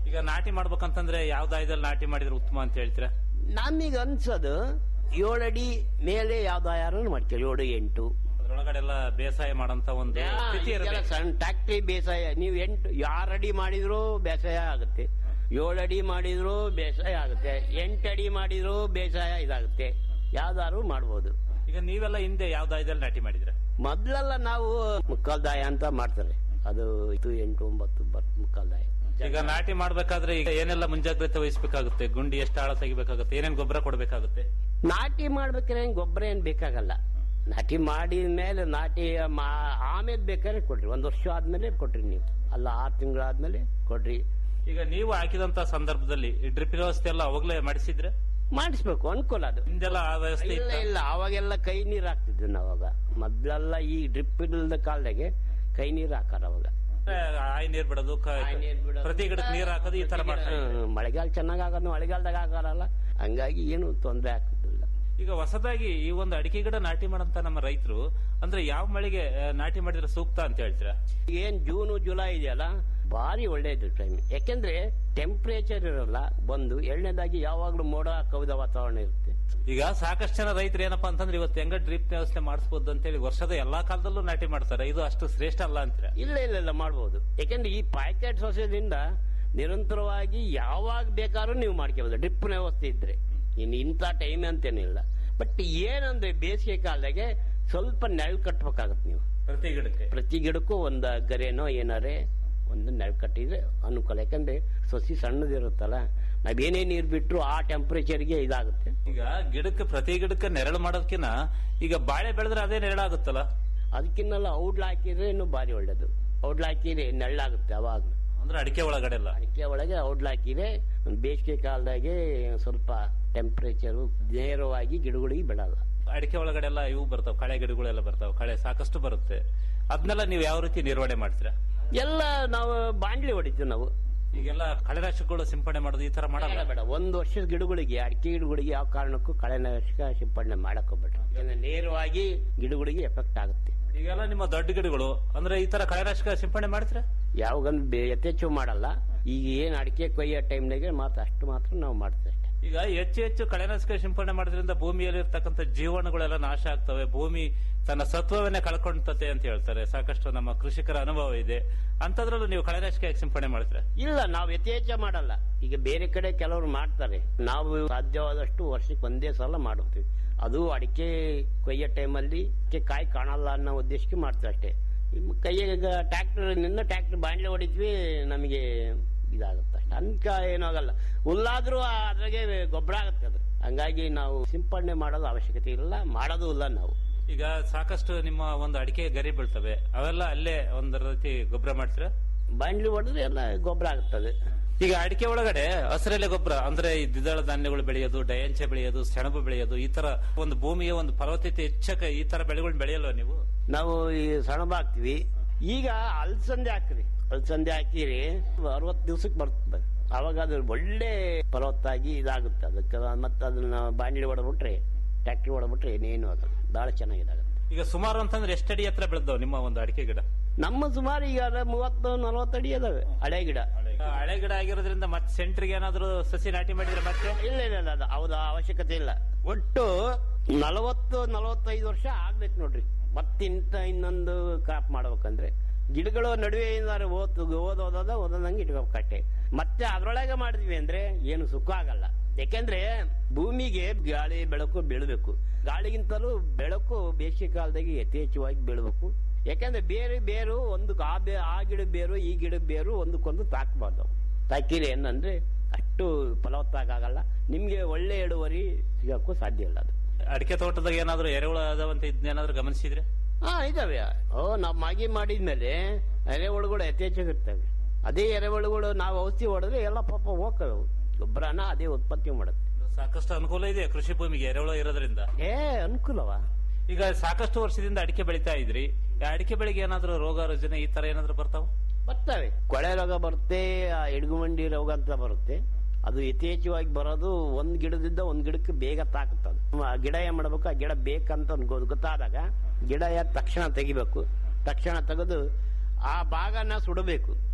ಈಗ ನಾಟಿ ಮಾಡ್ಬೇಕಂತಂದ್ರೆ ಯಾವ ದಾಯದಲ್ಲಿ ನಾಟಿ ಮಾಡಿದ್ರೆ ಉತ್ತಮ ಅಂತ ಹೇಳ್ತೀರಾ ನಮಗೆ ಅನ್ಸೋದು ಏಳಡಿ ಮೇಲೆ ಯಾವ್ದಾರು ಮಾಡ್ತೀವಿ ಏಳು ಎಂಟು ಅದ್ರೊಳಗಡೆ ಎಲ್ಲ ಬೇಸಾಯ ಮಾಡಂತ ಒಂದು ಸ್ಥಿತಿ ಈಗೆಲ್ಲ ಇರಬೇಕು ಸಣ್ಣ ಟ್ಯಾಕ್ಟ್ರಿ ಬೇಸಾಯ ನೀವು ಎಂಟು ಆರು ಅಡಿ ಮಾಡಿದ್ರು ಬೇಸಾಯ ಆಗುತ್ತೆ ಏಳು ಅಡಿ ಮಾಡಿದ್ರು ಬೇಸಾಯ ಆಗುತ್ತೆ ಎಂಟು ಅಡಿ ಮಾಡಿದ್ರು ಬೇಸಾಯ ಇದಾಗುತ್ತೆ ಯಾವ್ದಾದ್ರು ಮಾಡ್ಬೋದು ಈಗ ನೀವೆಲ್ಲ ಹಿಂದೆ ಯಾವ ದಾಯದಲ್ಲಿ ನಾಟಿ ಮಾಡಿದ್ರೆ ಮೊದ್ಲೆಲ್ಲ ನಾವು ಮುಕ್ಕಾಲ್ ದಾಯ ಅಂತ ಮಾಡ್ತಾರೆ ಅದು ಇದು ಎಂಟು ಒಂಬತ್ತು ಬತ್ ಮುಕ್ಕಾಲ್ ದಾಯ ಈಗ ನಾಟಿ ಮಾಡ್ಬೇಕಾದ್ರೆ ಈಗ ಏನೆಲ್ಲ ಮುಂಜಾಗ್ರತೆ ವಹಿಸಬೇಕಾಗುತ್ತೆ ಗುಂಡಿ ಎಷ್ಟು ಆಳ ತೆಗಿಬೇಕಾಗುತ್ತೆ ಏನೇನ್ ಗೊಬ್ಬರ ಕೊಡ್ಬೇಕಾಗುತ್ತೆ ನಾಟಿ ಮಾಡ್ಬೇಕಾದ್ರೆ ಏನ್ ಗೊಬ್ಬರ ಏನ್ ಬೇಕಾಗಲ್ಲ ನಾಟಿ ಮಾಡಿದ ಮೇಲೆ ನಾಟಿ ಮಾ- ಆಮೇಲೆ ಬೇಕಾದ್ರೆ ಕೊಡ್ರಿ ಒಂದ್ ವರ್ಷ ಆದ್ಮೇಲೆ ಕೊಡ್ರಿ ನೀವು ಅಲ್ಲ ಆರು ತಿಂಗಳಾದ್ಮೇಲೆ ಕೊಡ್ರಿ ಈಗ ನೀವು ಹಾಕಿದಂತ ಸಂದರ್ಭದಲ್ಲಿ ಡ್ರಿಪ್ ವ್ಯವಸ್ಥೆ ಎಲ್ಲ ಅವಾಗ್ಲೇ ಮಾಡಿಸಿದ್ರೆ ಮಾಡಿಸ್ಬೇಕು ಅನುಕೂಲ ಅದು ಹಿಂದೆಲ್ಲ ಆ ವ್ಯವಸ್ಥೆ ಇಲ್ಲ ಇತ್ತ? ಇಲ್ಲ ಅವಾಗೆಲ್ಲ ಕೈ ನೀರ್ ಹಾಕ್ತಿದ್ವಿ ನಾವಾಗ ಮೊದ್ಲೆಲ್ಲ ಈ ಡ್ರಿಪ್ ಇಲ್ಲದ ಕಾಲದಾಗೆ ಕೈ ನೀರ್ ಹಾಕಾರ ಅವಾಗ ಆಯ್ ನೀರ್ ಬಿಡೋದು ಕ- ಪ್ರತಿ ಗಿಡಕ್ಕೆ ನೀರ್ ಹಾಕೋದು ಈ ತರ ಮಾಡ್ತಾರೆ ಹ್ಮ್, ಮಳೆಗಾಲ ಚೆನ್ನಾಗ್ ಆಗೋದು ಮಳೆಗಾಲದಾಗ ಆಗಾರಲ್ಲ ಹಂಗಾಗಿ ಏನು ತೊಂದರೆ ಆಗ್ತಿದ್ದಿಲ್ಲ ಈಗ ಹೊಸದಾಗಿ ಈ ಒಂದು ಅಡಿಕೆ ಗಿಡ ನಾಟಿ ಮಾಡಂತ ನಮ್ಮ ರೈತರು ಅಂದ್ರೆ ಯಾವ ಮಳೆಗೆ ಆ, ನಾಟಿ ಮಾಡಿದ್ರೆ ಸೂಕ್ತ ಅಂತ ಹೇಳ್ತೀರಾ ಏನ್ ಜೂನು ಜುಲೈ ಇದೆಯಲ್ಲ ಭಾರಿ ಒಳ್ಳೇದು ಟೈಮ್ ಯಾಕೆಂದ್ರೆ ಟೆಂಪರೇಚರ್ ಇರಲ್ಲ ಬಂದು ಎರಡನೇದಾಗಿ ಯಾವಾಗ್ಲೂ ಮೋಡ ಕವಿದ ವಾತಾವರಣ ಇರುತ್ತೆ ಈಗ ಸಾಕಷ್ಟು ಜನ ರೈತರು ಏನಪ್ಪಾ ಅಂತಂದ್ರೆ ಇವತ್ತು ಹೆಂಗ ಡ್ರಿಪ್ ವ್ಯವಸ್ಥೆ ಮಾಡಿಸಬಹುದು ಅಂತ ಹೇಳಿ ವರ್ಷದ ಎಲ್ಲಾ ಕಾಲದಲ್ಲೂ ನಾಟಿ ಮಾಡ್ತಾರೆ ಇದು ಅಷ್ಟು ಶ್ರೇಷ್ಠ ಅಲ್ಲ ಅಂತೀರಾ ಇಲ್ಲ ಇಲ್ಲ ಇಲ್ಲ ಮಾಡ್ಬೋದು ಯಾಕೆಂದ್ರೆ ಈ ಪ್ಯಾಕೆಟ್ ಸಸ್ಯದಿಂದ ನಿರಂತರವಾಗಿ ಯಾವಾಗ ಬೇಕಾದ್ರೂ ನೀವು ಮಾಡ್ಕೋಬಹುದು ಡ್ರಿಪ್ ವ್ಯವಸ್ಥೆ ಇದ್ರೆ ಇನ್ನು ಇಂಥ ಟೈಮ್ ಅಂತೇನಿಲ್ಲ ಬಟ್ ಏನಂದ್ರೆ ಬೇಸಿಗೆ ಕಾಲದಾಗೆ ಸ್ವಲ್ಪ ನೆರಳು ಕಟ್ಬೇಕಾಗತ್ತೆ ನೀವು ಪ್ರತಿ ಗಿಡಕ್ಕೆ ಪ್ರತಿ ಗಿಡಕ್ಕೂ ಒಂದ್ ಗರೆನೋ ಏನಾರೆ ಒಂದು ನೆರಳು ಕಟ್ಟಿದ್ರೆ ಅನುಕೂಲ ಯಾಕಂದ್ರೆ ಸಸಿ ಸಣ್ಣದಿರುತ್ತಲ್ಲ ನಾವೇನೇ ನೀರ್ ಬಿಟ್ರು ಆ ಟೆಂಪರೇಚರ್ಗೆ ಇದಾಗುತ್ತೆ ಈಗ ಗಿಡಕ್ಕೆ ಪ್ರತಿ ಗಿಡಕ್ಕೆ ನೆರಳು ಮಾಡೋದಕ್ಕಿಂತ ಈಗ ಬಾಳೆ ಬೆಳೆದ್ರೆ ಅದೇ ನೆರಳಾಗುತ್ತಲ್ಲ ಅದಕ್ಕಿನ್ನೆಲ್ಲ ಔಡ್ಲ ಹಾಕಿದ್ರೆ ಇನ್ನು ಭಾರಿ ಒಳ್ಳೇದು ಔಡ್ಲ ಹಾಕಿದ್ರೆ ನೆರಳಾಗುತ್ತೆ ಅವಾಗ ಅಂದ್ರೆ ಅಡಿಕೆ ಒಳಗಡೆ ಎಲ್ಲ ಅಡಿಕೆ ಒಳಗೆ ಔಡ್ಲ ಹಾಕಿದ್ರೆ ಬೇಸಿಗೆ ಕಾಲದಾಗೆ ಸ್ವಲ್ಪ ಟೆಂಪರೇಚರು ನೇರವಾಗಿ ಗಿಡಗಳಿಗೆ ಬಿಡಲ್ಲ ಅಡಿಕೆ ಒಳಗಡೆ ಎಲ್ಲ ಇವು ಬರ್ತಾವ ಕಳೆ ಗಿಡಗಳೆಲ್ಲ ಬರ್ತಾವ ಕಳೆ ಸಾಕಷ್ಟು ಬರುತ್ತೆ ಅದನ್ನೆಲ್ಲ ನೀವು ಯಾವ ರೀತಿ ನಿರ್ವಹಣೆ ಮಾಡ್ತೀರಾ ಎಲ್ಲ ನಾವು ಬಾಂಡ್ಲಿ ಹೊಡಿತೀವಿ ನಾವು ಈಗೆಲ್ಲ ಕಳೆನಾಶಕಗಳು ಸಿಂಪಡಣೆ ಮಾಡೋದು ಈ ತರ ಮಾಡಲ್ಲ ಬೇಡ, ಬೇಡ ಒಂದು ವರ್ಷದ ಗಿಡಗಳಿಗೆ ಅಡಿಕೆ ಗಿಡಗಳಿಗೆ ಯಾವ ಕಾರಣಕ್ಕೂ ಕಳೆನಾಶಕ ಸಿಂಪಡಣೆ ಮಾಡಕ್ ಹೋಗ್ಬೇಡ್ರಿ ಯಾಕಂದ್ರೆ ನೇರವಾಗಿ ಗಿಡಗಳಿಗೆ ಎಫೆಕ್ಟ್ ಆಗುತ್ತೆ ಈಗೆಲ್ಲ ನಿಮ್ಮ ದೊಡ್ಡ ಗಿಡಗಳು ಅಂದ್ರೆ ಈ ತರ ಕಳೆನಾಶಕ ಸಿಂಪಡಣೆ ಮಾಡ್ತೀರಾ ಯಾವಾಗಂದ್ರೆ ಬೆ- ಯಥೇಚ್ಛ ಮಾಡಲ್ಲ ಈಗ ಏನ್ ಅಡಿಕೆ ಕೊಯ್ಯೋ ಟೈಮ್ನಾಗೆ ಮಾತ್ರ ಅಷ್ಟು ಮಾತ್ರ ನಾವು ಮಾಡ್ತೇವೆ ಅಷ್ಟೇ ಈಗ ಹೆಚ್ಚು ಹೆಚ್ಚು ಕಳೆನಾಶಕ ಸಿಂಪಡಣೆ ಮಾಡೋದ್ರಿಂದ ಭೂಮಿಯಲ್ಲಿ ಇರ್ತಕ್ಕಂಥ ಜೀವಾಣುಗಳೆಲ್ಲ ನಾಶ ಆಗ್ತವೆ ಭೂಮಿ ತನ್ನ ಸತ್ವವನ್ನೇ ಕಳ್ಕೊಂತತೆ ಅಂತ ಹೇಳ್ತಾರೆ ಸಾಕಷ್ಟು ನಮ್ಮ ಕೃಷಿಕರ ಅನುಭವ ಇದೆ ಅಂತದ್ರಲ್ಲೂ ನೀವು ಕಳೆನಾಶಕ ಯಾಕೆ ಸಿಂಪಡಣೆ ಮಾಡ್ತೀರಾ ಇಲ್ಲ ನಾವು ಯಥೇಚ್ಛ ಮಾಡಲ್ಲ ಈಗ ಬೇರೆ ಕಡೆ ಕೆಲವರು ಮಾಡ್ತಾರೆ ನಾವು ಸಾಧ್ಯವಾದಷ್ಟು ವರ್ಷಕ್ಕೆ ಒಂದೇ ಸಲ ಮಾಡುತ್ತೀವಿ ಅದು ಅಡಿಕೆ ಕೊಯ್ಯೋ ಟೈಮಲ್ಲಿ ಕಾಯಿ ಕಾಣಲ್ಲ ಅನ್ನೋ ಉದ್ದೇಶಕ್ಕೆ ಮಾಡ್ತೀವಿ ಅಷ್ಟೇ ನಿಮ್ಮ ಕೈಯಾಗ ಟ್ರ್ಯಾಕ್ಟರ್ ನಿನ್ನ ಟ್ರ್ಯಾಕ್ಟರ್ ಬಾಂಡ್ಲೆ ಹೊಡಿದ್ವಿ ನಮಗೆ ಇದಾಗುತ್ತೆ ಅಷ್ಟೇ ಅನ್ಕ ಏನಾಗಲ್ಲ ಹುಲ್ಲಾದ್ರೂ ಅದ್ರಾಗೆ ಗೊಬ್ಬರ ಆಗುತ್ತೆ ಅದು ಹಂಗಾಗಿ ನಾವು ಸಿಂಪಡಣೆ ಮಾಡೋದು ಅವಶ್ಯಕತೆ ಇಲ್ಲ ಮಾಡೋದು ಇಲ್ಲ ನಾವು ಈಗ ಸಾಕಷ್ಟು ನಿಮ್ಮ ಒಂದು ಅಡಿಕೆ ಗರಿ ಬೀಳ್ತವೆ ಅವೆಲ್ಲ ಅಲ್ಲೇ ಒಂದ್ ರೀತಿ ಗೊಬ್ಬರ ಮಾಡ್ತೀರಾ ಬಾಂಡ್ಲಿ ಹೊಡೆದ್ರೆ ಎಲ್ಲ ಗೊಬ್ಬರ ಆಗುತ್ತದೆ ಈಗ ಅಡಿಕೆ ಒಳಗಡೆ ಹಸಿರೆಲೆ ಗೊಬ್ಬರ ಅಂದ್ರೆ ಈ ದ್ವಿದಳ ಧಾನ್ಯಗಳು ಬೆಳೆಯೋದು ಡಯಂಚೆ ಬೆಳೆಯೋದು ಸೆಣಬು ಬೆಳೆಯೋದು ಈ ತರ ಒಂದು ಭೂಮಿಯ ಒಂದು ಫಲವತ್ತತೆ ಹೆಚ್ಚಕ್ಕೆ ಈ ತರ ಬೆಳೆಗಳನ್ನ ಬೆಳೆಯಲ್ವ ನೀವು ನಾವು ಈ ಸೆಣಬ ಹಾಕ್ತಿವಿ ಈಗ ಅಲ್ಸಂದೆ ಹಾಕ್ರಿ ಅಲ್ಸಂದೆ ಹಾಕಿರಿ ಅರವತ್ತು ದಿವ್ಸಕ್ಕೆ ಬರ್ತದೆ ಅವಾಗ ಅದು ಒಳ್ಳೆ ಫಲವತ್ತಾಗಿ ಇದಾಗುತ್ತೆ ಅದಕ್ಕೆ ಮತ್ತೆ ಅದನ್ನ ಬಾಂಡ್ಲಿ ಹೊಡೆದ್ಬಿಟ್ರೆ ಟ್ಯಾಕ್ಟ್ರಿ ಹೊಡೆದ್ಬಿಟ್ರೆ ಏನೇನು ಅದು ಬಹಳ ಚೆನ್ನಾಗಿದಾಗುತ್ತೆ ಈಗ ಸುಮಾರು ಅಂತಂದ್ರೆ ಎಷ್ಟಡಿ ಹತ್ರ ಬೆಳೆದವ್ ನಿಮ್ಮ ಒಂದು ಅಡಿಕೆ ಗಿಡ ನಮ್ಮ ಸುಮಾರು ಈಗ ಅದ ಮೂವತ್ತು ನಲವತ್ತು ಅಡಿ ಅದಾವೆ ಹಳೆ ಗಿಡ ಹಳೆ ಗಿಡ ಆಗಿರೋದ್ರಿಂದ ಮತ್ತೆ ಸೆಂಟ್ರಿಗೆ ಏನಾದ್ರು ಸಸಿ ನಾಟಿ ಮಾಡಿದ್ರೆ ಮತ್ತೆ ಇಲ್ಲ ಇಲ್ಲ ಇಲ್ಲ ಅದು ಹೌದು ಅವಶ್ಯಕತೆ ಇಲ್ಲ ಒಟ್ಟು ನಲವತ್ತು ನಲವತ್ತೈದು ವರ್ಷ ಆಗ್ಬೇಕು ನೋಡ್ರಿ ಮತ್ತಿಂತ ಇನ್ನೊಂದು ಕ್ರಾಪ್ ಮಾಡ್ಬೇಕಂದ್ರೆ ಗಿಡಗಳು ನಡುವೆ ಏನಾದ್ರು ಓದ್ ಓದೋದ ಓದೋದಂಗೆ ಇಟ್ಬೇಕಷ್ಟೇ ಮತ್ತೆ ಅದ್ರೊಳಗೆ ಮಾಡಿದ್ವಿ ಅಂದ್ರೆ ಏನು ಸುಖ ಆಗಲ್ಲ ಯಾಕೆಂದ್ರೆ ಭೂಮಿಗೆ ಗಾಳಿ ಬೆಳಕು ಬೀಳ್ಬೇಕು ಗಾಳಿಗಿಂತಲೂ ಬೆಳಕು ಬೇಸಿಗೆ ಕಾಲದಾಗೆ ಯಥೇಚ್ಛವಾಗಿ ಬೀಳ್ಬೇಕು ಯಾಕಂದ್ರೆ ಬೇರೆ ಬೇರು ಒಂದು ಆ ಬೇ ಆ ಗಿಡ ಬೇರು ಈ ಗಿಡ ಬೇರು ಒಂದಕ್ಕೊಂದು ತಾಕಬಾರ್ದು ತಾಕಿರಿ ಏನಂದ್ರೆ ಅಷ್ಟು ಫಲವತ್ತಾಗಲ್ಲ ನಿಮ್ಗೆ ಒಳ್ಳೆ ಇಳುವರಿ ಸಿಗಕ್ಕೂ ಸಾಧ್ಯ ಇಲ್ಲ ಅದು ಅಡಿಕೆ ತೋಟದಾಗ ಏನಾದ್ರು ಎರೆಹುಳ ಅದಾವಂತ ಇದನ್ನೇನಾದ್ರು ಗಮನಿಸಿದ್ರೆ ಹಾ ಇದಾವೆ ಓ ನಾವು ಮಾಗಿ ಮಾಡಿದ್ಮೇಲೆ ಎರೆಹುಳುಗಳು ಯಥೇಚ್ಛಾಗಿರ್ತವೆ ಅದೇ ಎರೆಹುಳುಗಳು ನಾವು ಔಷಧಿ ಹೊಡೆದ್ರೆ ಎಲ್ಲ ಪಾಪ ಹೋಗ್ತವೆ ಅವು. ಗೊಬ್ಬರನ ಅದೇ ಉತ್ಪತ್ತಿ ಮಾಡುತ್ತೆ ಸಾಕಷ್ಟು ಅನುಕೂಲ ಇದೆ ಕೃಷಿ ಭೂಮಿಗೆ ಎರೆಹುಳ ಇರೋದ್ರಿಂದ ಏ ಅನುಕೂಲವಾ ಈಗ ಸಾಕಷ್ಟು ವರ್ಷದಿಂದ ಅಡಿಕೆ ಬೆಳಿತಾ ಇದ್ರಿ ಈ ಅಡಿಕೆ ಬೆಳೆಗೆ ಏನಾದ್ರು ರೋಗ ರುಜಿನ ಈ ತರ ಏನಾದ್ರು ಬರ್ತಾವ ಬರ್ತವೆ ಕೊಳೆ ರೋಗ ಬರುತ್ತೆ ಆ ಎಡ್ಗುಮಂಡಿ ರೋಗ ಅಂತ ಬರುತ್ತೆ ಅದು ಯಥೇಚ್ಛವಾಗಿ ಬರೋದು ಒಂದ್ ಗಿಡದಿಂದ ಒಂದ್ ಗಿಡಕ್ಕೆ ಬೇಗ ತಾಕುತ್ತದೆ ಆ ಗಿಡ ಏನ್ ಮಾಡ್ಬೇಕು ಆ ಗಿಡ ಬೇಕಂತ ಒಂದ್ ಗೊ- ಗೊತ್ತಾದಾಗ ಗಿಡ ಯಾಕೆ ತಕ್ಷಣ ತೆಗಿಬೇಕು ತಕ್ಷಣ ತೆಗೆದು ಆ ಭಾಗನ ಸುಡಬೇಕು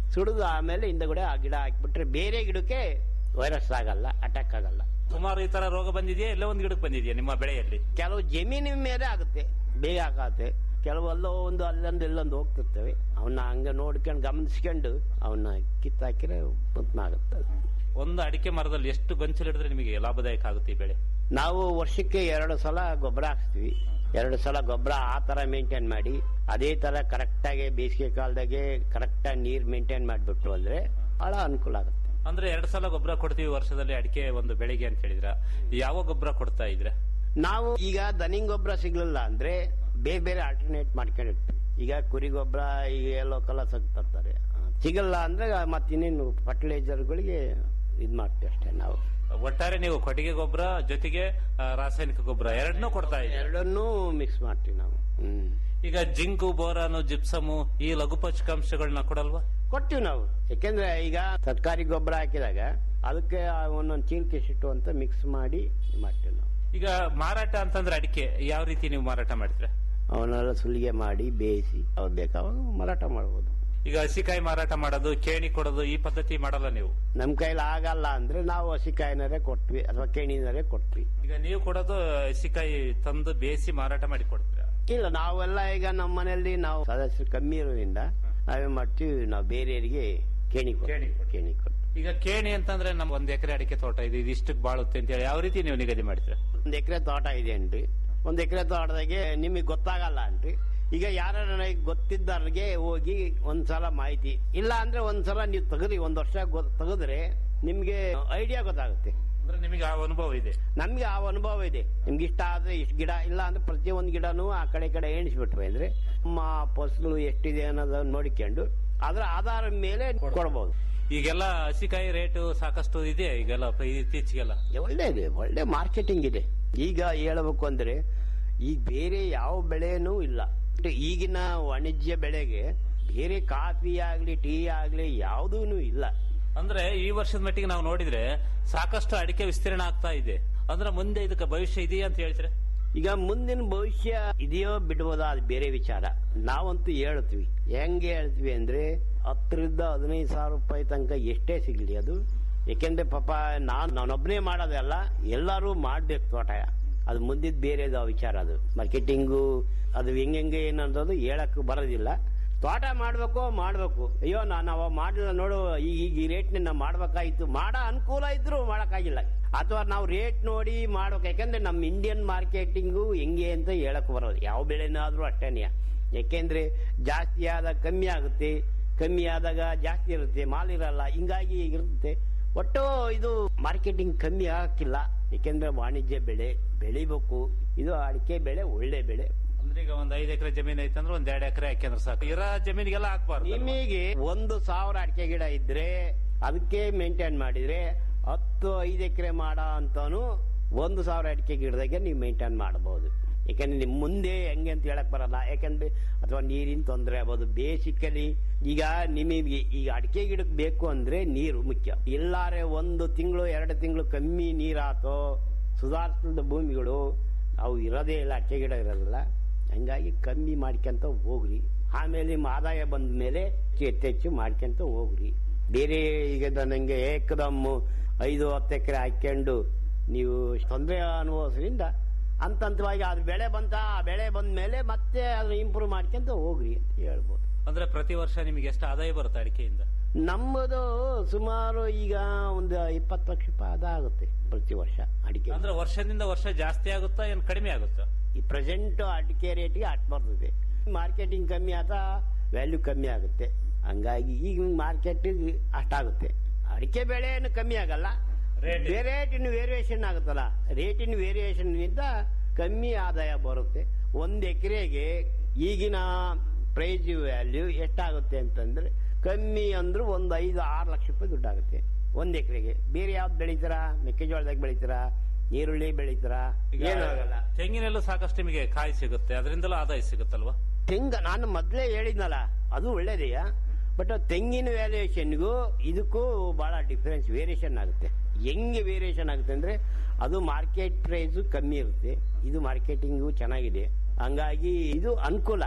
ಸುಡಿದು ಆಮೇಲೆ ಹಿಂದಗಡೆ ಆ ಗಿಡ ಹಾಕಿಬಿಟ್ರೆ ಬೇರೆ ಗಿಡಕ್ಕೆ ವೈರಸ್ ಆಗಲ್ಲ ಅಟ್ಯಾಕ್ ಆಗಲ್ಲ ಸುಮಾರು ಈ ತರ ರೋಗ ಬಂದಿದೆಯಾ ಎಲ್ಲ ಒಂದ್ ಗಿಡಕ್ಕೆ ಬಂದಿದೆಯಾ ನಿಮ್ಮ ಬೆಳೆಯಲ್ಲಿ ಕೆಲವು ಜಮೀನಿನ ಮೇಲೆ ಆಗುತ್ತೆ ಬೇಗ ಆಗತ್ತೆ ಕೆಲವು ಅಲ್ಲೋ ಒಂದು ಅಲ್ಲೊಂದು ಇಲ್ಲೊಂದು ಹೋಗ್ತಿರ್ತವೆ ಅವನ್ನ ಹಂಗೆ ನೋಡ್ಕೊಂಡು ಗಮನಿಸ್ಕೊಂಡು ಅವನ್ನ ಕಿತ್ತಾಕಿದ್ರೆ ಉತ್ಪನ್ನ ಆಗುತ್ತೆ ಒಂದು ಅಡಿಕೆ ಮರದಲ್ಲಿ ಎಷ್ಟು ಗೊಂಚಲು ಹಿಡಿದ್ರೆ ನಿಮಗೆ ಲಾಭದಾಯಕ ಆಗುತ್ತೆ ಈ ಬೆಳೆ ನಾವು ವರ್ಷಕ್ಕೆ ಎರಡು ಸಲ ಗೊಬ್ಬರ ಹಾಕ್ಸ್ತೀವಿ ಎರಡು ಸಲ ಗೊಬ್ಬರ ಆ ತರ ಮೇಂಟೈನ್ ಮಾಡಿ ಅದೇ ತರ ಕರೆಕ್ಟ್ ಆಗಿ ಬೇಸಿಗೆ ಕಾಲದಾಗೆ ಕರೆಕ್ಟ್ ಆಗಿ ನೀರ್ ಮೇಂಟೈನ್ ಮಾಡಿಬಿಟ್ಟು ಅಂದ್ರೆ ಬಹಳ ಅನುಕೂಲ ಆಗುತ್ತೆ ಅಂದ್ರೆ ಎರಡು ಸಲ ಗೊಬ್ಬರ ಕೊಡ್ತೀವಿ ವರ್ಷದಲ್ಲಿ ಅಡಿಕೆ ಒಂದು ಬೆಳೆಗೆ ಅಂತ ಹೇಳಿದ್ರ ಯಾವ ಗೊಬ್ಬರ ಕೊಡ್ತಾ ಇದ್ರೆ ನಾವು ಈಗ ದನಿಂಗ್ ಗೊಬ್ಬರ ಸಿಗ್ಲಿಲ್ಲ ಅಂದ್ರೆ ಬೇರೆ ಬೇರೆ ಆಲ್ಟರ್ನೇಟ್ ಮಾಡ್ಕೊಂಡಿರ್ತೀವಿ ಈಗ ಕುರಿ ಗೊಬ್ಬರ ಈಗ ಎಲ್ಲೋ ಕಲಸ ತರ್ತಾರೆ ಸಿಗಲ್ಲ ಅಂದ್ರೆ ಮತ್ತಿನ್ನೇನು ಫರ್ಟಿಲೈಸರ್ಗಳಿಗೆ ಇದ್ ಮಾಡ್ತೀವಿ ಅಷ್ಟೇ ನಾವು ಒಟ್ಟಾರೆ ನೀವು ಕೊಟ್ಟಿಗೆ ಗೊಬ್ಬರ ಜೊತೆಗೆ ಆ, ರಾಸಾಯನಿಕ ಗೊಬ್ಬರ ಎರಡನ್ನೂ ಕೊಡ್ತಾ ಇದ್ದೀರಾ ಎರಡನ್ನೂ ಮಿಕ್ಸ್ ಮಾಡ್ತೀವಿ ನಾವು ಹ್ಮ್ ಈಗ ಜಿಂಕು ಬೋರಾನು ಜಿಪ್ಸಮು ಈ ಲಘು ಪೋಷಕಾಂಶಗಳನ್ನ ಕೊಡಲ್ವಾ ಕೊಡ್ತೀವಿ ನಾವು ಯಾಕೆಂದ್ರೆ ಈಗ ತರಕಾರಿ ಗೊಬ್ಬರ ಹಾಕಿದಾಗ ಅದಕ್ಕೆ ಒಂದೊಂದು ಚೀಲಕ್ಕೆ ಇಷ್ಟು ಅಂತ ಮಿಕ್ಸ್ ಮಾಡಿ ಮಾಡ್ತೀವಿ ನಾವು ಈಗ ಮಾರಾಟ ಅಂತಂದ್ರೆ ಅಡಿಕೆ ಯಾವ ರೀತಿ ನೀವು ಮಾರಾಟ ಮಾಡ್ತೀರಾ ಅವನ್ನೆಲ್ಲ ಸುಲಿಗೆ ಮಾಡಿ ಬೇಯಿಸಿ ಅವ್ರು ಬೇಕಾವಾಗ ಮಾರಾಟ ಮಾಡ್ಬೋದು ಈಗ ಹಸಿಕಾಯಿ ಮಾರಾಟ ಮಾಡೋದು ಕೇಣಿ ಕೊಡೋದು ಈ ಪದ್ಧತಿ ಮಾಡಲ್ಲ ನೀವು ನಮ್ ಕೈಲಿ ಆಗಲ್ಲ ಅಂದ್ರೆ ನಾವು ಹಸಿಕಾಯಿನರೇ ಕೊಟ್ವಿ ಅಥವಾ ಕೇಣಿನರೇ ಕೊಟ್ವಿ ಈಗ ನೀವು ಕೊಡೋದು ಹಸಿಕಾಯಿ ತಂದು ಬೇಯಿಸಿ ಮಾರಾಟ ಮಾಡಿ ಕೊಡ್ತೀರಾ ಇಲ್ಲ ನಾವೆಲ್ಲ ಈಗ ನಮ್ಮ ಮನೆಯಲ್ಲಿ ನಾವು ಸದಸ್ಯರು ಕಮ್ಮಿ ಇರೋದ್ರಿಂದ ನಾವೇ ಮಾಡ್ತೀವಿ ನಾವು ಬೇರೆಯವರಿಗೆ ಕೇಣಿ ಕೊಡ್ತೀವಿ. ಕೇಣಿ ಕೊಟ್ಟು ಈಗ ಕೇಣಿ ಅಂತಂದ್ರೆ ನಮ್ ಒಂದ್ ಎಕರೆ ಅಡಿಕೆ ತೋಟ ಇದೆ ಇದು ಇಷ್ಟಕ್ಕೆ ಬಾಳುತ್ತೆ ಅಂತ ಹೇಳಿ ಯಾವ ರೀತಿ ನೀವು ನಿಗದಿ ಮಾಡ್ತೀರಾ ಒಂದ್ ಎಕರೆ ತೋಟ ಇದೆ ಅನ್ರಿ ಒಂದ್ ಎಕರೆ ತೋಟದಾಗೆ ನಿಮಗೆ ಗೊತ್ತಾಗಲ್ಲ ಅನ್ರಿ ಈಗ ಯಾರ ನನಗೆ ಗೊತ್ತಿದ್ದವ್ರಿಗೆ ಹೋಗಿ ಒಂದ್ಸಲ ಮಾಹಿತಿ ಇಲ್ಲ ಅಂದ್ರೆ ಒಂದ್ಸಲ ನೀವು ತೆಗದ್ರಿ ಒಂದ್ ವರ್ಷ ಗೊ- ತೆಗೆದ್ರೆ ನಿಮ್ಗೆ ಐಡಿಯಾ ಗೊತ್ತಾಗುತ್ತೆ ಅಂದ್ರೆ ನಿಮಗೆ ಆ ಅನುಭವ ಇದೆ ನಮ್ಗೆ ಆ ಅನುಭವ ಇದೆ ನಿಮ್ಗೆ ಇಷ್ಟ ಆದ್ರೆ ಇಷ್ಟು ಗಿಡ ಇಲ್ಲ ಅಂದ್ರೆ ಪ್ರತಿಯೊಂದು ಗಿಡನೂ ಆ ಕಡೆ ಈ ಕಡೆ ಎಣಿಸ್ಬಿಟ್ವಿ ಅಂದ್ರೆ ನಮ್ಮ ಫಸಲು ಎಷ್ಟಿದೆ ಅನ್ನೋದನ್ನ ನೋಡಿಕೊಂಡು ಅದರ ಆಧಾರದ ಮೇಲೆ ಕೊಡ್ಬೋದು ಈಗೆಲ್ಲ ಹಸಿಕಾಯಿ ರೇಟು ಸಾಕಷ್ಟು ಇದೆ ಈಗೆಲ್ಲ ಪ- ಇತ್ತೀಚೆಗೆಲ್ಲ ಒಳ್ಳೆ ಇದೆ ಒಳ್ಳೆ ಮಾರ್ಕೆಟಿಂಗ್ ಇದೆ ಈಗ ಹೇಳಬೇಕು ಅಂದ್ರೆ ಈಗ ಬೇರೆ ಯಾವ ಬೆಳೆನೂ ಇಲ್ಲ ಮತ್ತೆ ಈಗಿನ ವಾಣಿಜ್ಯ ಬೆಳೆಗೆ ಬೇರೆ ಕಾಫಿ ಆಗ್ಲಿ ಟೀ ಆಗ್ಲಿ ಯಾವುದೂ ಇಲ್ಲ ಅಂದ್ರೆ ಈ ವರ್ಷದ ಮಟ್ಟಿಗೆ ನಾವು ನೋಡಿದ್ರೆ ಸಾಕಷ್ಟು ಅಡಿಕೆ ವಿಸ್ತೀರ್ಣ ಆಗ್ತಾ ಇದೆ ಅಂದ್ರೆ ಮುಂದೆ ಇದಕ್ಕೆ ಭವಿಷ್ಯ ಇದೆಯಾ ಅಂತ ಹೇಳ್ತೀರಾ ಈಗ ಮುಂದಿನ ಭವಿಷ್ಯ ಇದೆಯೋ ಬಿಡ್ಬೋದಾ ಅದು ಬೇರೆ ವಿಚಾರ ನಾವಂತೂ ಹೇಳ್ತೀವಿ ಹೆಂಗೆ ಹೇಳ್ತೀವಿ ಅಂದ್ರೆ ಹತ್ತರಿಂದ ಹದಿನೈದು ಸಾವಿರ ರೂಪಾಯಿ ತನಕ ಎಷ್ಟೇ ಸಿಗ್ಲಿ ಅದು ಯಾಕೆಂದ್ರೆ ಪಾಪ ನಾನ್ ನಾನೊಬ್ಬನೇ ಮಾಡೋದಲ್ಲ ಎಲ್ಲರೂ ಮಾಡ್ಬೇಕು ತೋಟ ಅದು ಮುಂದಿದ್ ಬೇರೆದು ವಿಚಾರ ಅದು ಮಾರ್ಕೆಟಿಂಗು ಅದು ಹೆಂಗೆ ಏನನ್ನೋದು ಹೇಳಕ್ ಬರೋದಿಲ್ಲ ತೋಟ ಮಾಡ್ಬೇಕು ಮಾಡ್ಬೇಕು ಅಯ್ಯೋ ನಾನು ಅವ ಮಾಡಲಿಲ್ಲ ನೋಡು ಈಗ ಈಗ ಈ ರೇಟ್ ನಾವು ಮಾಡ್ಬೇಕಾಯ್ತು ಮಾಡೋ ಅನುಕೂಲ ಇದ್ರು ಮಾಡಕ್ಕಾಗಿಲ್ಲ ಅಥವಾ ನಾವು ರೇಟ್ ನೋಡಿ ಮಾಡ್ಬೇಕು ಯಾಕಂದ್ರೆ ನಮ್ಮ ಇಂಡಿಯನ್ ಮಾರ್ಕೆಟಿಂಗು ಹೆಂಗೆ ಅಂತ ಹೇಳಕ್ ಬರೋದು ಯಾವ ಬೆಳೆನಾದ್ರೂ ಅಷ್ಟೇನೆಯ ಯಾಕೆಂದ್ರೆ ಜಾಸ್ತಿ ಆದಾಗ ಕಮ್ಮಿ ಆಗುತ್ತೆ ಕಮ್ಮಿ ಆದಾಗ ಜಾಸ್ತಿ ಇರುತ್ತೆ ಮಾಲ್ ಇರಲ್ಲ ಹಿಂಗಾಗಿ ಇರುತ್ತೆ ಒಟ್ಟು ಇದು ಮಾರ್ಕೆಟಿಂಗ್ ಕಮ್ಮಿ ಆಗಕ್ಕಿಲ್ಲ ಯಾಕೆಂದ್ರೆ ವಾಣಿಜ್ಯ ಬೆಳೆ ಬೆಳಿಬೇಕು ಇದು ಅಡಿಕೆ ಬೆಳೆ ಒಳ್ಳೆ ಬೆಳೆ ಅಂದ್ರೆ ಈಗ ಒಂದ್ ಐದ್ ಎಕರೆ ಜಮೀನ್ ಐತಂದ್ರೆ ಒಂದ್ ಎರಡ್ ಎಕರೆ ಹಾಕ್ಯಂದ್ರೆ ಸಾಕು ಇರೋ ಜಮೀನಿಗೆಲ್ಲ ಹಾಕ್ಬಾರ್ದು ನಿಮಗೆ ಒಂದು ಸಾವಿರ ಅಡಿಕೆ ಗಿಡ ಇದ್ರೆ ಅದಕ್ಕೆ ಮೇಂಟೈನ್ ಮಾಡಿದ್ರೆ ಹತ್ತು ಐದು ಎಕರೆ ಮಾಡ ಅಂತಾನು ಒಂದು ಸಾವಿರ ಅಡಿಕೆ ಗಿಡದಾಗೆ ನೀವು ಮೇಂಟೈನ್ ಮಾಡಬಹುದು ಯಾಕಂದ್ರೆ ನಿಮ್ ಮುಂದೆ ಹೆಂಗೆ ಅಂತ ಹೇಳಕ್ ಬರಲ್ಲ ಯಾಕಂದ್ರೆ ಅಥವಾ ನೀರಿನ ತೊಂದರೆ ಆಗ್ಬೋದು ಬೇಸಿಕಲಿ ಈಗ ನಿಮಗೆ ಈಗ ಅಡಿಕೆ ಗಿಡಕ್ಕೆ ಬೇಕು ಅಂದ್ರೆ ನೀರು ಮುಖ್ಯ ಇಲ್ಲಾರೆ ಒಂದು ತಿಂಗಳು ಎರಡು ತಿಂಗಳು ಕಮ್ಮಿ ನೀರಾತೋ ಸುಧಾರಿಸಿದ ಭೂಮಿಗಳು ಅವು ಇರೋದೇ ಇಲ್ಲ ಅಡಿಕೆ ಗಿಡ ಇರೋದಿಲ್ಲ ಹಂಗಾಗಿ ಕಮ್ಮಿ ಮಾಡ್ಕೊಂತ ಹೋಗ್ರಿ ಆಮೇಲೆ ನಿಮ್ಮ ಆದಾಯ ಬಂದ ಮೇಲೆ ಹೆಚ್ಚೆಚ್ಚು ಮಾಡ್ಕೊಂತ ಹೋಗ್ರಿ ಬೇರೆ ಈಗ ನನಗೆ ಏಕದಮ್ ಐದು ಹತ್ತು ಎಕರೆ ಹಾಕೊಂಡು ನೀವು ತೊಂದರೆ ಅನುಭವಿಸೋದ್ರಿಂದ ಹಂತ ಹಂತವಾಗಿ ಅದು ಬೆಳೆ ಬಂತ ಆ ಬೆಳೆ ಬಂದ ಮೇಲೆ ಮತ್ತೆ ಅದನ್ನ ಇಂಪ್ರೂವ್ ಮಾಡ್ಕೊಂತ ಹೋಗ್ರಿ ಅಂತ ಹೇಳ್ಬೋದು ಅಂದ್ರೆ ಪ್ರತಿ ವರ್ಷ ನಿಮಗೆ ಎಷ್ಟು ಆದಾಯ ಬರುತ್ತೆ ಅಡಿಕೆಯಿಂದ ನಮ್ಮದು ಸುಮಾರು ಈಗ ಒಂದು ಇಪ್ಪತ್ತು ಲಕ್ಷ ರೂಪಾಯಿ ಅದಾಗುತ್ತೆ ಪ್ರತಿ ವರ್ಷ ಅಡಿಕೆ ಅಂದ್ರೆ ವರ್ಷದಿಂದ ವರ್ಷ ಜಾಸ್ತಿ ಆಗುತ್ತಾ ಏನ್ ಕಡಿಮೆ ಆಗುತ್ತಾ ಈ ಪ್ರೆಸೆಂಟ್ ಅಡಿಕೆ ರೇಟ್ಗೆ ಅಟ್ ಬರ್ತದೆ ಮಾರ್ಕೆಟಿಂಗ್ ಕಮ್ಮಿ ಆತ ವ್ಯಾಲ್ಯೂ ಕಮ್ಮಿ ಆಗುತ್ತೆ ಹಂಗಾಗಿ ಈಗ ಮಾರ್ಕೆಟ್ ಅಷ್ಟಾಗುತ್ತೆ ಅಡಿಕೆ ಬೆಳೆ ಏನು ಕಮ್ಮಿ ಆಗಲ್ಲ ಬೇರೆ ರೇಟಿನ ವೇರಿಯೇಷನ್ ಆಗುತ್ತಲ್ಲ ರೇಟಿನ ವೇರಿಯೇಷನ್ ನಿಂದ ಕಮ್ಮಿ ಆದಾಯ ಬರುತ್ತೆ ಒಂದ್ ಎಕರೆಗೆ ಈಗಿನ ಪ್ರೈಸ್ ವ್ಯಾಲ್ಯೂ ಎಷ್ಟಾಗುತ್ತೆ ಅಂತಂದ್ರೆ ಕಮ್ಮಿ ಅಂದ್ರೂ ಒಂದು ಐದು ಆರು ಲಕ್ಷ ರೂಪಾಯಿ ದುಡ್ಡಾಗುತ್ತೆ ಒಂದ್ ಎಕರೆಗೆ ಬೇರೆ ಯಾವ್ದು ಬೆಳಿತೀರಾ ಮೆಕ್ಕೆಜೋಳದಾಗ ಬೆಳಿತೀರಾ ಈರುಳ್ಳಿ ಬೆಳಿತೀರಾ ಈಗ ಏನೂ ಆಗಲ್ಲ ತೆಂಗಿನಲ್ಲೂ ಸಾಕಷ್ಟು ನಿಮಗೆ ಕಾಯಿ ಸಿಗುತ್ತೆ ಅದರಿಂದಲೂ ಆದಾಯ ಸಿಗುತ್ತಲ್ವಾ ತೆಂಗ ನಾನು ಮೊದಲೇ ಹೇಳಿದ್ನಲ್ಲ ಅದು ಒಳ್ಳೇದೆಯಾ ಬಟ್ ತೆಂಗಿನ ವ್ಯಾಲ್ಯೂಯೇಷನ್ಗೂ ಇದಕ್ಕೂ ಬಹಳ ಡಿಫರೆನ್ಸ್ ವೇರಿಯೇಷನ್ ಆಗುತ್ತೆ ಹೆಂಗೆ ವೇರಿಯೇಷನ್ ಆಗುತ್ತೆ ಅಂದ್ರೆ ಅದು ಮಾರ್ಕೆಟ್ ಪ್ರೈಸ್ ಕಮ್ಮಿ ಇರುತ್ತೆ ಇದು ಮಾರ್ಕೆಟಿಂಗು ಚೆನ್ನಾಗಿದೆ ಹಂಗಾಗಿ ಇದು ಅನುಕೂಲ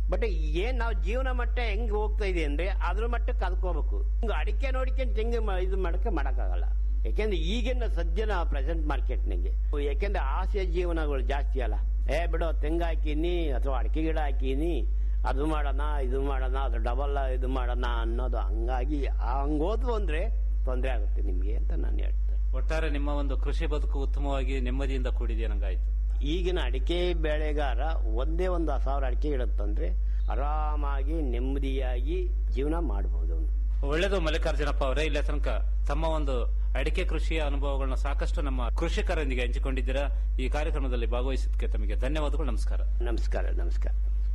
ಬಟ್ ಏನ್ ನಾವು ಜೀವನ ಮಟ್ಟ ಹೆಂಗ್ ಹೋಗ್ತಾ ಇದೆ ಅಂದ್ರೆ ಅದ್ರ ಮಟ್ಟಕ್ಕೆ ಕಲ್ಕೋಬೇಕು ಹಿಂಗ ಅಡಿಕೆ ನೋಡಿಕೊಂಡು ತೆಂಗು ಮ- ಇದು ಮಾಡಕ್ಕೆ ಮಾಡಕ್ಕಾಗಲ್ಲ ಯಾಕೆಂದ್ರೆ ಈಗಿನ ಸದ್ಯನ ಪ್ರೆಸೆಂಟ್ ಮಾರ್ಕೆಟ್ನಾಗೆ ಯಾಕೆಂದ್ರೆ ಆಸೆ ಜೀವನಗಳು ಜಾಸ್ತಿ ಅಲ್ಲ ಏ ಬಿಡು ತೆಂಗು ಹಾಕಿನಿ ಅಥವಾ ಅಡಿಕೆ ಗಿಡ ಹಾಕಿನಿ ಅದು ಮಾಡೋಣ ಇದು ಮಾಡೋಣ ಅದು ಡಬಲ್ ಇದು ಮಾಡೋಣ ಅನ್ನೋದು ಹಂಗಾಗಿ ಹಂಗೋದ್ವು ಅಂದ್ರೆ ತೊಂದರೆ ಆಗುತ್ತೆ ನಿಮ್ಗೆ ಅಂತ ನಾನು ಹೇಳ್ತೇನೆ ಒಟ್ಟಾರೆ ನಿಮ್ಮ ಒಂದು ಕೃಷಿ ಬದುಕು ಉತ್ತಮವಾಗಿ ನೆಮ್ಮದಿಯಿಂದ ಕೂಡಿದೆ ನಂಗಾಯ್ತು ಈಗಿನ ಅಡಿಕೆ ಬೆಳೆಗಾರ ಒಂದೇ ಒಂದು ಸಾವಿರ ಅಡಿಕೆ ಗಿಡ ತಂದ್ರೆ ಆರಾಮಾಗಿ ನೆಮ್ಮದಿಯಾಗಿ ಜೀವನ ಮಾಡಬಹುದು ಅವನು ಒಳ್ಳೆಯದು ಮಲ್ಲಿಕಾರ್ಜುನಪ್ಪ ಅವರೇ ಇಲ್ಲೇ ತನಕ ತಮ್ಮ ಒಂದು ಅಡಿಕೆ ಕೃಷಿಯ ಅನುಭವಗಳನ್ನ ಸಾಕಷ್ಟು ನಮ್ಮ ಕೃಷಿಕರೊಂದಿಗೆ ಹಂಚಿಕೊಂಡಿದ್ದೀರಾ ಈ ಕಾರ್ಯಕ್ರಮದಲ್ಲಿ ಭಾಗವಹಿಸಿದ್ದಕ್ಕೆ ತಮಗೆ ಧನ್ಯವಾದಗಳು ನಮಸ್ಕಾರ ನಮಸ್ಕಾರ ನಮಸ್ಕಾರ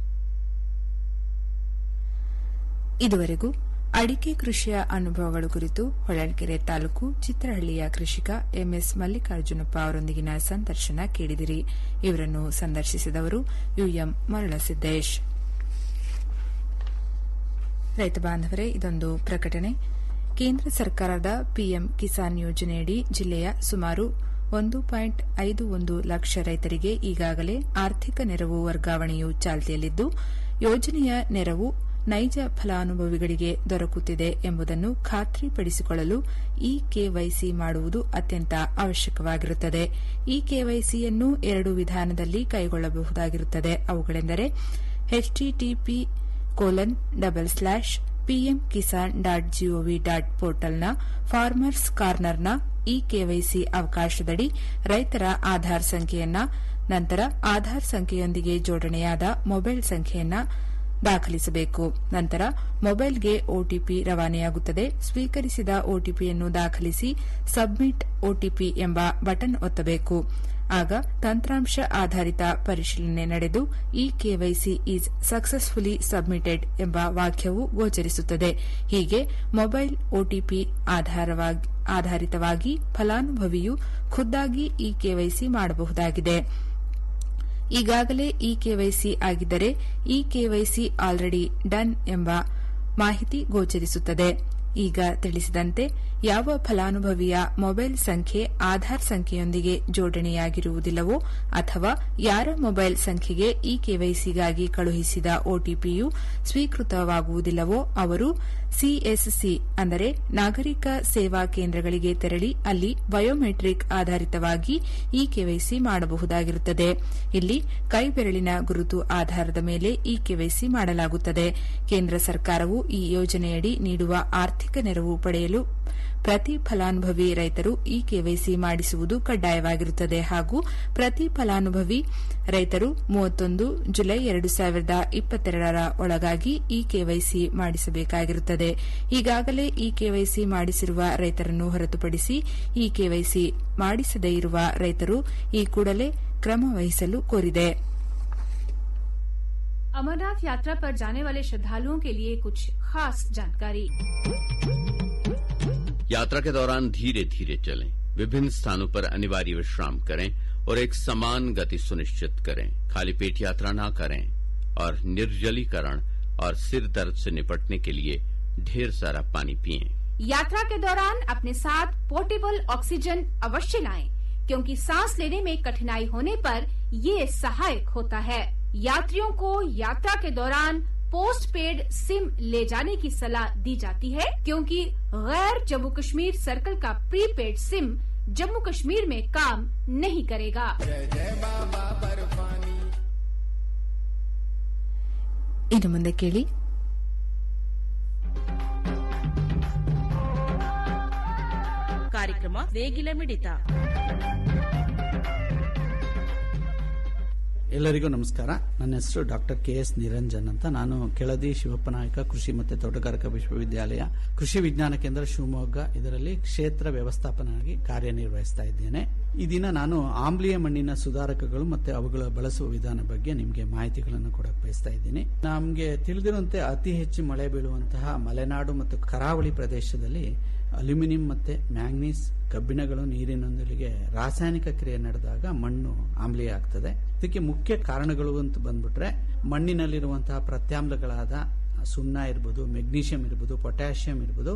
ಇದುವರೆಗೂ ಅಡಿಕೆ ಕೃಷಿಯ ಅನುಭವಗಳು ಕುರಿತು ಹೊಳಲ್ಕೆರೆ ತಾಲೂಕು ಚಿತ್ರಹಳ್ಳಿಯ ಕೃಷಿಕ ಎಂಎಸ್ ಮಲ್ಲಿಕಾರ್ಜುನಪ್ಪ ಅವರೊಂದಿಗಿನ ಸಂದರ್ಶನ ಕೇಳಿದಿರಿ ಇವರನ್ನು ಸಂದರ್ಶಿಸಿದವರು ಯುಎಂ ಮರಳಸಿದ್ದೇಶ್ ರೈತ ಬಾಂಧವರೇ ಇದೊಂದು ಪ್ರಕಟಣೆ ಕೇಂದ್ರ ಸರ್ಕಾರದ ಪಿಎಂ ಕಿಸಾನ್ ಯೋಜನೆಯಡಿ ಜಿಲ್ಲೆಯ ಸುಮಾರು ಒಂದು ಪಾಯಿಂಟ್ ಐದು ಒಂದು ಲಕ್ಷ ರೈತರಿಗೆ ಈಗಾಗಲೇ ಆರ್ಥಿಕ ನೆರವು ವರ್ಗಾವಣೆಯು ಚಾಲ್ತಿಯಲ್ಲಿದ್ದು ಯೋಜನೆಯ ನೆರವು ನೈಜ ಫಲಾನುಭವಿಗಳಿಗೆ ದೊರಕುತ್ತಿದೆ ಎಂಬುದನ್ನು ಖಾತ್ರಿಪಡಿಸಿಕೊಳ್ಳಲು ಇ ಕೆವೈಸಿ ಮಾಡುವುದು ಅತ್ಯಂತ ಅವಶ್ಯಕವಾಗಿರುತ್ತದೆ ಈ ಕೆವೈಸಿಯನ್ನು ಎರಡು ವಿಧಾನದಲ್ಲಿ ಕೈಗೊಳ್ಳಬಹುದಾಗಿರುತ್ತದೆ ಅವುಗಳೆಂದರೆ HTTP colon double slash PM Kisan dot GOV dot ಪೋರ್ಟಲ್ನ ಫಾರ್ಮರ್ಸ್ ಕಾರ್ನರ್ನ ಇ ಕೆವೈಸಿ ಅವಕಾಶದಡಿ ರೈತರ ಆಧಾರ್ ಸಂಖ್ಯೆಯನ್ನ ನಂತರ ಆಧಾರ್ ಸಂಖ್ಯೆಯೊಂದಿಗೆ ಜೋಡಣೆಯಾದ ಮೊಬೈಲ್ ಸಂಖ್ಯೆಯನ್ನ ದಾಖಲಿಸಬೇಕು ನಂತರ ಮೊಬೈಲ್ಗೆ ಒಟಿಪಿ ರವಾನೆಯಾಗುತ್ತದೆ ಸ್ವೀಕರಿಸಿದ ಒಟಿಪಿಯನ್ನು ದಾಖಲಿಸಿ ಸಬ್ಮಿಟ್ ಒಟಿಪಿ ಎಂಬ ಬಟನ್ ಒತ್ತಬೇಕು ಆಗ ತಂತ್ರಾಂಶ ಆಧಾರಿತ ಪರಿಶೀಲನೆ ನಡೆದು e KYC is successfully submitted ಎಂಬ ವಾಕ್ಯವು ಗೋಚರಿಸುತ್ತದೆ ಹೀಗೆ ಮೊಬೈಲ್ ಒಟಿಪಿ ಆಧಾರಿತವಾಗಿ ಫಲಾನುಭವಿಯು ಖುದ್ದಾಗಿ ಇ ಕೆವೈಸಿ ಮಾಡಬಹುದಾಗಿದೆ ಈಗಾಗಲೇ ಇ ಕೆವೈಸಿ ಆಗಿದ್ದರೆ ಇ ಕೆವೈಸಿ ಆಲ್ರೆಡಿ ಡನ್ ಎಂಬ ಮಾಹಿತಿ ಗೋಚರಿಸುತ್ತದೆ ಈಗ ತಿಳಿಸಿದಂತೆ ಯಾವ ಫಲಾನುಭವಿಯ ಮೊಬೈಲ್ ಸಂಖ್ಯೆ ಆಧಾರ್ ಸಂಖ್ಯೆಯೊಂದಿಗೆ ಜೋಡಣೆಯಾಗಿರುವುದಿಲ್ಲವೋ ಅಥವಾ ಯಾರ ಮೊಬೈಲ್ ಸಂಖ್ಯೆಗೆ ಇ ಕೆವೈಸಿಗಾಗಿ ಕಳುಹಿಸಿದ ಒಟಿಪಿಯು ಸ್ವೀಕೃತವಾಗುವುದಿಲ್ಲವೋ ಅವರು ಸಿಎಸ್ಸಿ ಅಂದರೆ ನಾಗರಿಕ ಸೇವಾ ಕೇಂದ್ರಗಳಿಗೆ ತೆರಳಿ ಅಲ್ಲಿ ಬಯೋಮೆಟ್ರಿಕ್ ಆಧಾರಿತವಾಗಿ ಇ ಕೆವೈಸಿ ಮಾಡಬಹುದಾಗಿರುತ್ತದೆ ಇಲ್ಲಿ ಕೈಬೆರಳಿನ ಗುರುತು ಆಧಾರದ ಮೇಲೆ ಇ ಕೆವೈಸಿ ಮಾಡಲಾಗುತ್ತದೆ ಕೇಂದ್ರ ಸರ್ಕಾರವು ಈ ಯೋಜನೆಯಡಿ ನೀಡುವ ಆರ್ಥಿಕ ನೆರವು ಪಡೆಯಲು ಪ್ರತಿ ಫಲಾನುಭವಿ ರೈತರು ಇ ಕೆವೈಸಿ ಮಾಡಿಸುವುದು ಕಡ್ಡಾಯವಾಗಿರುತ್ತದೆ ಹಾಗೂ ಪ್ರತಿ ಫಲಾನುಭವಿ ರೈತರು ಮೂವತ್ತೊಂದು ಜುಲೈ ಎರಡು ಸಾವಿರದ ಇಪ್ಪತ್ತೆರಡರ ಒಳಗಾಗಿ ಇ ಕೆವೈಸಿ ಮಾಡಿಸಬೇಕಾಗಿರುತ್ತದೆ ಈಗಾಗಲೇ ಇ ಕೆವೈಸಿ ಮಾಡಿಸಿರುವ ರೈತರನ್ನು ಹೊರತುಪಡಿಸಿ ಇ ಕೆವೈಸಿ ಮಾಡಿಸದೇ ಇರುವ ರೈತರು ಈ ಕೂಡಲೇ ಕ್ರಮ ವಹಿಸಲು ಕೋರಿದೆ अमरनाथ यात्रा पर जाने वाले श्रद्धालुओं के लिए कुछ खास जानकारी यात्रा के दौरान धीरे धीरे चलें विभिन्न स्थानों पर अनिवार्य विश्राम करें और एक समान गति सुनिश्चित करें खाली पेट यात्रा न करें और निर्जलीकरण और सिर दर्द से निपटने के लिए ढेर सारा पानी पिएं यात्रा के दौरान अपने साथ पोर्टेबल ऑक्सीजन अवश्य लाएं क्योंकि सांस लेने में कठिनाई होने पर ये सहायक होता है यात्रियों को यात्रा के दौरान पोस्ट पेड सिम ले जाने की सलाह दी जाती है क्योंकि गैर जम्मू कश्मीर सर्कल का प्रीपेड सिम जम्मू कश्मीर में काम नहीं करेगा ಇನ್ನು ಮುಂದೆ ಕೇಳಿ ಕಾರ್ಯಕ್ರಮ ನೇಗಿಲ ಮಿಡಿತ ಎಲ್ಲರಿಗೂ ನಮಸ್ಕಾರ ನನ್ನ ಹೆಸರು ಡಾಕ್ಟರ್ ಕೆ ಎಸ್ ನಿರಂಜನ್ ಅಂತ ನಾನು ಕೆಳದಿ ಶಿವಪ್ಪ ನಾಯಕ ಕೃಷಿ ಮತ್ತು ತೋಟಗಾರಿಕಾ ವಿಶ್ವವಿದ್ಯಾಲಯ ಕೃಷಿ ವಿಜ್ಞಾನ ಕೇಂದ್ರ ಶಿವಮೊಗ್ಗ ಇದರಲ್ಲಿ ಕ್ಷೇತ್ರ ವ್ಯವಸ್ಥಾಪನಾಗಿ ಕಾರ್ಯನಿರ್ವಹಿಸ್ತಾ ಇದ್ದೇನೆ ಈ ದಿನ ನಾನು ಆಮ್ಲೀಯ ಮಣ್ಣಿನ ಸುಧಾರಕಗಳು ಮತ್ತು ಅವುಗಳ ಬಳಸುವ ವಿಧಾನ ಬಗ್ಗೆ ನಿಮಗೆ ಮಾಹಿತಿಗಳನ್ನು ಕೊಡಕ್ಕೆ ಬಯಸ್ತಾ ಇದ್ದೀನಿ ನಮಗೆ ತಿಳಿದಿರುವಂತೆ ಅತಿ ಹೆಚ್ಚು ಮಳೆ ಬೀಳುವಂತಹ ಮಲೆನಾಡು ಮತ್ತು ಕರಾವಳಿ ಪ್ರದೇಶದಲ್ಲಿ ಅಲ್ಯೂಮಿನಿಯಂ ಮತ್ತೆ ಮ್ಯಾಂಗ್ನೀಸ್ ಕಬ್ಬಿಣಗಳು ನೀರಿನೊಂದಿಗೆ ರಾಸಾಯನಿಕ ಕ್ರಿಯೆ ನಡೆದಾಗ ಮಣ್ಣು ಆಮ್ಲೀಯ ಆಗ್ತದೆ ಇದಕ್ಕೆ ಮುಖ್ಯ ಕಾರಣಗಳು ಅಂತ ಬಂದ್ಬಿಟ್ರೆ ಮಣ್ಣಿನಲ್ಲಿರುವಂತಹ ಪ್ರತ್ಯಾಮ್ಲಗಳಾದ ಸುಣ್ಣ ಇರ್ಬೋದು ಮೆಗ್ನೀಷಿಯಂ ಇರ್ಬೋದು ಪೊಟ್ಯಾಷಿಯಂ ಇರ್ಬೋದು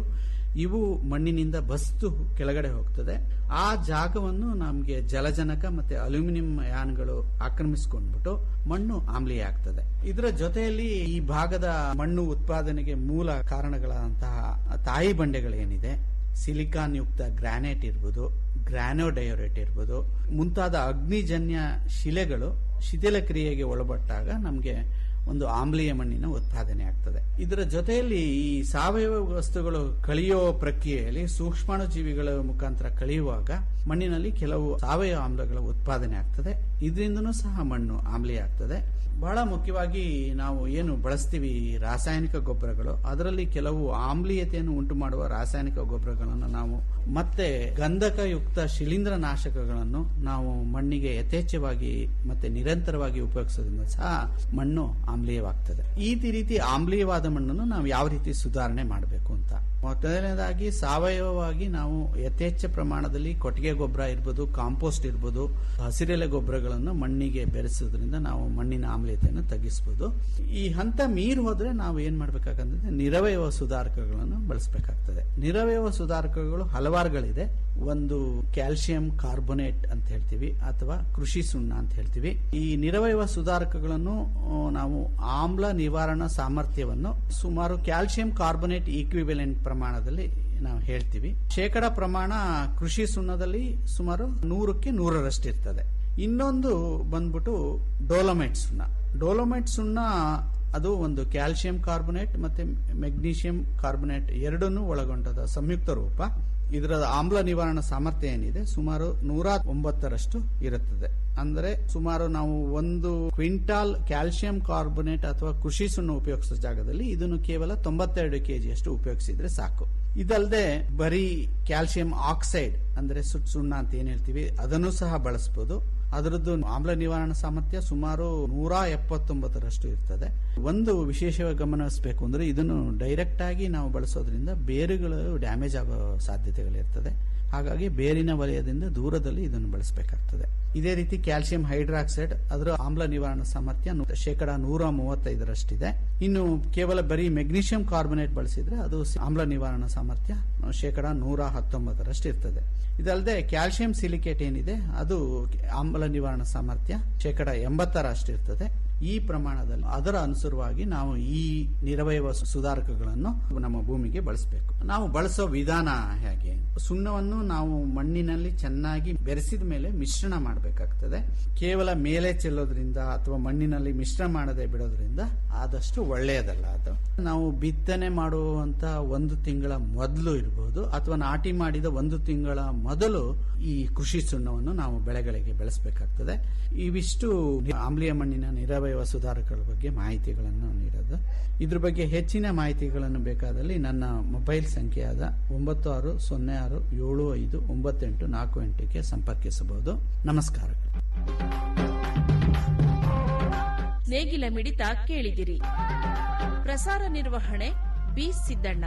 ಇವು ಮಣ್ಣಿನಿಂದ ಬಸ್ತು ಕೆಳಗಡೆ ಹೋಗ್ತದೆ ಆ ಜಾಗವನ್ನು ನಮಗೆ ಜಲಜನಕ ಮತ್ತೆ ಅಲ್ಯೂಮಿನಿಯಂ ಯಾನ್ಗಳು ಆಕ್ರಮಿಸಿಕೊಂಡ್ಬಿಟ್ಟು ಮಣ್ಣು ಆಮ್ಲೀಯ ಆಗ್ತದೆ ಇದರ ಜೊತೆಯಲ್ಲಿ ಈ ಭಾಗದ ಮಣ್ಣು ಉತ್ಪಾದನೆಗೆ ಮೂಲ ಕಾರಣಗಳಂತಹ ತಾಯಿ ಬಂಡೆಗಳೇನಿದೆ ಸಿಲಿಕಾನ್ ಯುಕ್ತ ಗ್ರಾನೈಟ್ ಇರ್ಬೋದು ಗ್ರಾನೋಡಯೋರೇಟ್ ಇರ್ಬೋದು ಮುಂತಾದ ಅಗ್ನಿಜನ್ಯ ಶಿಲೆಗಳು ಶಿಥಿಲ ಕ್ರಿಯೆಗೆ ಒಳಪಟ್ಟಾಗ ನಮಗೆ ಒಂದು ಆಮ್ಲೀಯ ಮಣ್ಣಿನ ಉತ್ಪಾದನೆ ಆಗ್ತದೆ ಇದರ ಜೊತೆಯಲ್ಲಿ ಈ ಸಾವಯವ ವಸ್ತುಗಳು ಕಳಿಯೋ ಪ್ರಕ್ರಿಯೆಯಲ್ಲಿ ಸೂಕ್ಷ್ಮಾಣು ಜೀವಿಗಳ ಮುಖಾಂತರ ಕಳೆಯುವಾಗ ಮಣ್ಣಿನಲ್ಲಿ ಕೆಲವು ಸಾವಯವ ಆಮ್ಲಗಳ ಉತ್ಪಾದನೆ ಆಗ್ತದೆ ಇದರಿಂದನೂ ಸಹ ಮಣ್ಣು ಆಮ್ಲೀಯ ಆಗ್ತದೆ ಬಹಳ ಮುಖ್ಯವಾಗಿ ನಾವು ಏನು ಬಳಸ್ತೀವಿ ಈ ರಾಸಾಯನಿಕ ಗೊಬ್ಬರಗಳು ಅದರಲ್ಲಿ ಕೆಲವು ಆಮ್ಲೀಯತೆಯನ್ನು ಉಂಟು ಮಾಡುವ ರಾಸಾಯನಿಕ ಗೊಬ್ಬರಗಳನ್ನು ನಾವು ಮತ್ತೆ ಗಂಧಕಯುಕ್ತ ಶಿಲೀಂಧ್ರ ನಾಶಕಗಳನ್ನು ನಾವು ಮಣ್ಣಿಗೆ ಯಥೇಚ್ಛವಾಗಿ ಮತ್ತೆ ನಿರಂತರವಾಗಿ ಉಪಯೋಗಿಸೋದ್ರಿಂದ ಸಹ ಮಣ್ಣು ಆಮ್ಲೀಯವಾಗ್ತದೆ ಈ ರೀತಿ ಆಮ್ಲೀಯವಾದ ಮಣ್ಣನ್ನು ನಾವು ಯಾವ ರೀತಿ ಸುಧಾರಣೆ ಮಾಡಬೇಕು ಅಂತ ಮೊದಲನೇದಾಗಿ ಸಾವಯವವಾಗಿ ನಾವು ಯಥೇಚ್ಛ ಪ್ರಮಾಣದಲ್ಲಿ ಕೊಟ್ಟಿಗೆ ಗೊಬ್ಬರ ಇರ್ಬೋದು ಕಾಂಪೋಸ್ಟ್ ಇರ್ಬೋದು ಹಸಿರೆಲೆ ಗೊಬ್ಬರಗಳನ್ನು ಮಣ್ಣಿಗೆ ಬೆರೆಸೋದ್ರಿಂದ ನಾವು ಮಣ್ಣಿನ ಆಮ್ಲೀಯತೆಯನ್ನು ತಗ್ಗಿಸಬಹುದು ಈ ಹಂತ ಮೀರಿ ಹೋದ್ರೆ ನಾವು ಏನ್ ಮಾಡ್ಬೇಕಾಗಂದ್ರೆ ನಿರವಯವ ಸುಧಾರಕಗಳನ್ನು ಬಳಸಬೇಕಾಗ್ತದೆ ನಿರವಯವ ಸುಧಾರಕಗಳು ಹಲವಾರುಗಳಿದೆ ಒಂದು ಕ್ಯಾಲ್ಸಿಯಂ ಕಾರ್ಬೋನೇಟ್ ಅಂತ ಹೇಳ್ತೀವಿ ಅಥವಾ ಕೃಷಿ ಸುಣ್ಣ ಅಂತ ಹೇಳ್ತೀವಿ ಈ ನಿರವಯವ ಸುಧಾರಕಗಳನ್ನು ಆ, ನಾವು ಆಮ್ಲ ನಿವಾರಣಾ ಸಾಮರ್ಥ್ಯವನ್ನು ಸುಮಾರು ಕ್ಯಾಲ್ಸಿಯಂ ಕಾರ್ಬೋನೇಟ್ ಈಕ್ವಿವೆಲೆಂಟ್ ಪ್ರಮಾಣದಲ್ಲಿ ನಾವು ಹೇಳ್ತೀವಿ ಶೇಕಡ ಪ್ರಮಾಣ ಕೃಷಿ ಸುಣ್ಣದಲ್ಲಿ ಸುಮಾರು ನೂರಕ್ಕೆ ನೂರರಷ್ಟು ಇರ್ತದೆ ಇನ್ನೊಂದು ಬಂದ್ಬಿಟ್ಟು ಡೋಲಮೈಟ್ ಸುಣ್ಣ ಡೋಲಮೈಟ್ ಸುಣ್ಣ ಅದು ಒಂದು ಕ್ಯಾಲ್ಸಿಯಂ ಕಾರ್ಬೋನೇಟ್ ಮತ್ತೆ ಮೆಗ್ನೀಷಿಯಂ ಕಾರ್ಬೋನೇಟ್ ಎರಡನ್ನೂ ಒಳಗೊಂಡದ ಸಂಯುಕ್ತ ರೂಪ ಇದರ ಆಮ್ಲ ನಿವಾರಣಾ ಸಾಮರ್ಥ್ಯ ಏನಿದೆ ಸುಮಾರು ನೂರ ಒಂಬತ್ತರಷ್ಟು ಇರುತ್ತದೆ ಅಂದ್ರೆ ಸುಮಾರು ನಾವು ಒಂದು ಕ್ವಿಂಟಾಲ್ ಕ್ಯಾಲ್ಸಿಯಂ ಕಾರ್ಬೋನೇಟ್ ಅಥವಾ ಕೃಷಿ ಸುಣ್ಣ ಉಪಯೋಗಿಸೋ ಜಾಗದಲ್ಲಿ ಇದನ್ನು ಕೇವಲ ತೊಂಬತ್ತೆರಡು ಕೆಜಿಯಷ್ಟು ಉಪಯೋಗಿಸಿದ್ರೆ ಸಾಕು ಇದಲ್ಲದೆ ಬರೀ ಕ್ಯಾಲ್ಸಿಯಂ ಆಕ್ಸೈಡ್ ಅಂದ್ರೆ ಸುಟ್ ಸುಣ್ಣ ಅಂತ ಏನ್ ಹೇಳ್ತೀವಿ ಅದನ್ನು ಸಹ ಬಳಸಬಹುದು ಅದರದ್ದು ಆಮ್ಲ ನಿವಾರಣಾ ಸಾಮರ್ಥ್ಯ ಸುಮಾರು ನೂರ ಎಪ್ಪತ್ತೊಂಬತ್ತರಷ್ಟು ಇರ್ತದೆ ಒಂದು ವಿಶೇಷವಾಗಿ ಗಮನಿಸಬೇಕು ಅಂದ್ರೆ ಇದನ್ನು ಡೈರೆಕ್ಟ್ ಆಗಿ ನಾವು ಬಳಸೋದ್ರಿಂದ ಬೇರುಗಳು ಡ್ಯಾಮೇಜ್ ಆಗೋ ಸಾಧ್ಯತೆಗಳಿರ್ತದೆ ಹಾಗಾಗಿ ಬೇರಿನ ವಲಯದಿಂದ ದೂರದಲ್ಲಿ ಇದನ್ನು ಬಳಸಬೇಕಾಗ್ತದೆ ಇದೇ ರೀತಿ ಕ್ಯಾಲ್ಸಿಯಂ ಹೈಡ್ರಾಕ್ಸೈಡ್ ಅದರ ಆಮ್ಲ ನಿವಾರಣಾ ಸಾಮರ್ಥ್ಯ ನು- ಶೇಕಡ ನೂರ ಮೂವತ್ತೈದರಷ್ಟಿದೆ ಇನ್ನು ಕೇವಲ ಬರೀ ಮೆಗ್ನೀಷಿಯಂ ಕಾರ್ಬೋನೇಟ್ ಬಳಸಿದ್ರೆ ಅದು ಸ- ಆಮ್ಲ ನಿವಾರಣಾ ಸಾಮರ್ಥ್ಯ ಶೇಕಡ ನೂರ ಹತ್ತೊಂಬತ್ತರಷ್ಟು ಇರ್ತದೆ ಇದಲ್ಲದೆ ಕ್ಯಾಲ್ಸಿಯಂ ಸಿಲಿಕೇಟ್ ಏನಿದೆ ಅದು ಆಮ್ಲ ನಿವಾರಣಾ ಸಾಮರ್ಥ್ಯ ಶೇಕಡ ಎಂಬತ್ತರಷ್ಟು ಇರ್ತದೆ ಈ ಪ್ರಮಾಣದಲ್ಲಿ ಅದರ ಅನುಸಾರವಾಗಿ ನಾವು ಈ ನಿರವಯವ ಸು- ಸುಧಾರಕಗಳನ್ನು ನಮ್ಮ ಭೂಮಿಗೆ ಬಳಸಬೇಕು ನಾವು ಬಳಸೋ ವಿಧಾನ ಹೇಗೆ ಸುಣ್ಣವನ್ನು ನಾವು ಮಣ್ಣಿನಲ್ಲಿ ಚೆನ್ನಾಗಿ ಬೆರೆಸಿದ ಮೇಲೆ ಮಿಶ್ರಣ ಮಾಡಬೇಕಾಗ್ತದೆ ಕೇವಲ ಮೇಲೆ ಚೆಲ್ಲೋದ್ರಿಂದ ಅಥವಾ ಮಣ್ಣಿನಲ್ಲಿ ಮಿಶ್ರಣ ಮಾಡದೆ ಬಿಡೋದ್ರಿಂದ ಆದಷ್ಟು ಒಳ್ಳೆಯದಲ್ಲ ಅದು ನಾವು ಬಿತ್ತನೆ ಮಾಡುವಂತ ಒಂದು ತಿಂಗಳ ಮೊದಲು ಇರಬಹುದು ಅಥವಾ ನಾಟಿ ಮಾಡಿದ ಒಂದು ತಿಂಗಳ ಮೊದಲು ಈ ಕೃಷಿ ಸುಣ್ಣವನ್ನು ನಾವು ಬೆಳೆಗಳಿಗೆ ಬೆಳೆಸಬೇಕಾಗ್ತದೆ ಇವಿಷ್ಟು ಆಮ್ಲೀಯ ಮಣ್ಣಿನ ನಿರವಯವ ಸುಧಾರಕಗಳ ಬಗ್ಗೆ ಮಾಹಿತಿಗಳನ್ನು ನೀಡೋದು ಇದ್ರ ಬಗ್ಗೆ ಹೆಚ್ಚಿನ ಮಾಹಿತಿಗಳನ್ನು ಬೇಕಾದಲ್ಲಿ ನನ್ನ ಮೊಬೈಲ್ ಸಂಖ್ಯೆಯಾದ ಒಂಬತ್ತು ಆರು ಸೊನ್ನೆ ಆರು ಏಳು ಐದು ಒಂಬತ್ತೆಂಟು ನಾಲ್ಕು ಎಂಟಕ್ಕೆ ಸಂಪರ್ಕಿಸಬಹುದು ನಮಸ್ಕಾರ ನೇಗಿಲ ಮಿಡಿತ ಕೇಳಿದಿರಿ ಪ್ರಸಾರ ನಿರ್ವಹಣೆ ಬಿ ಸಿದ್ದಣ್ಣ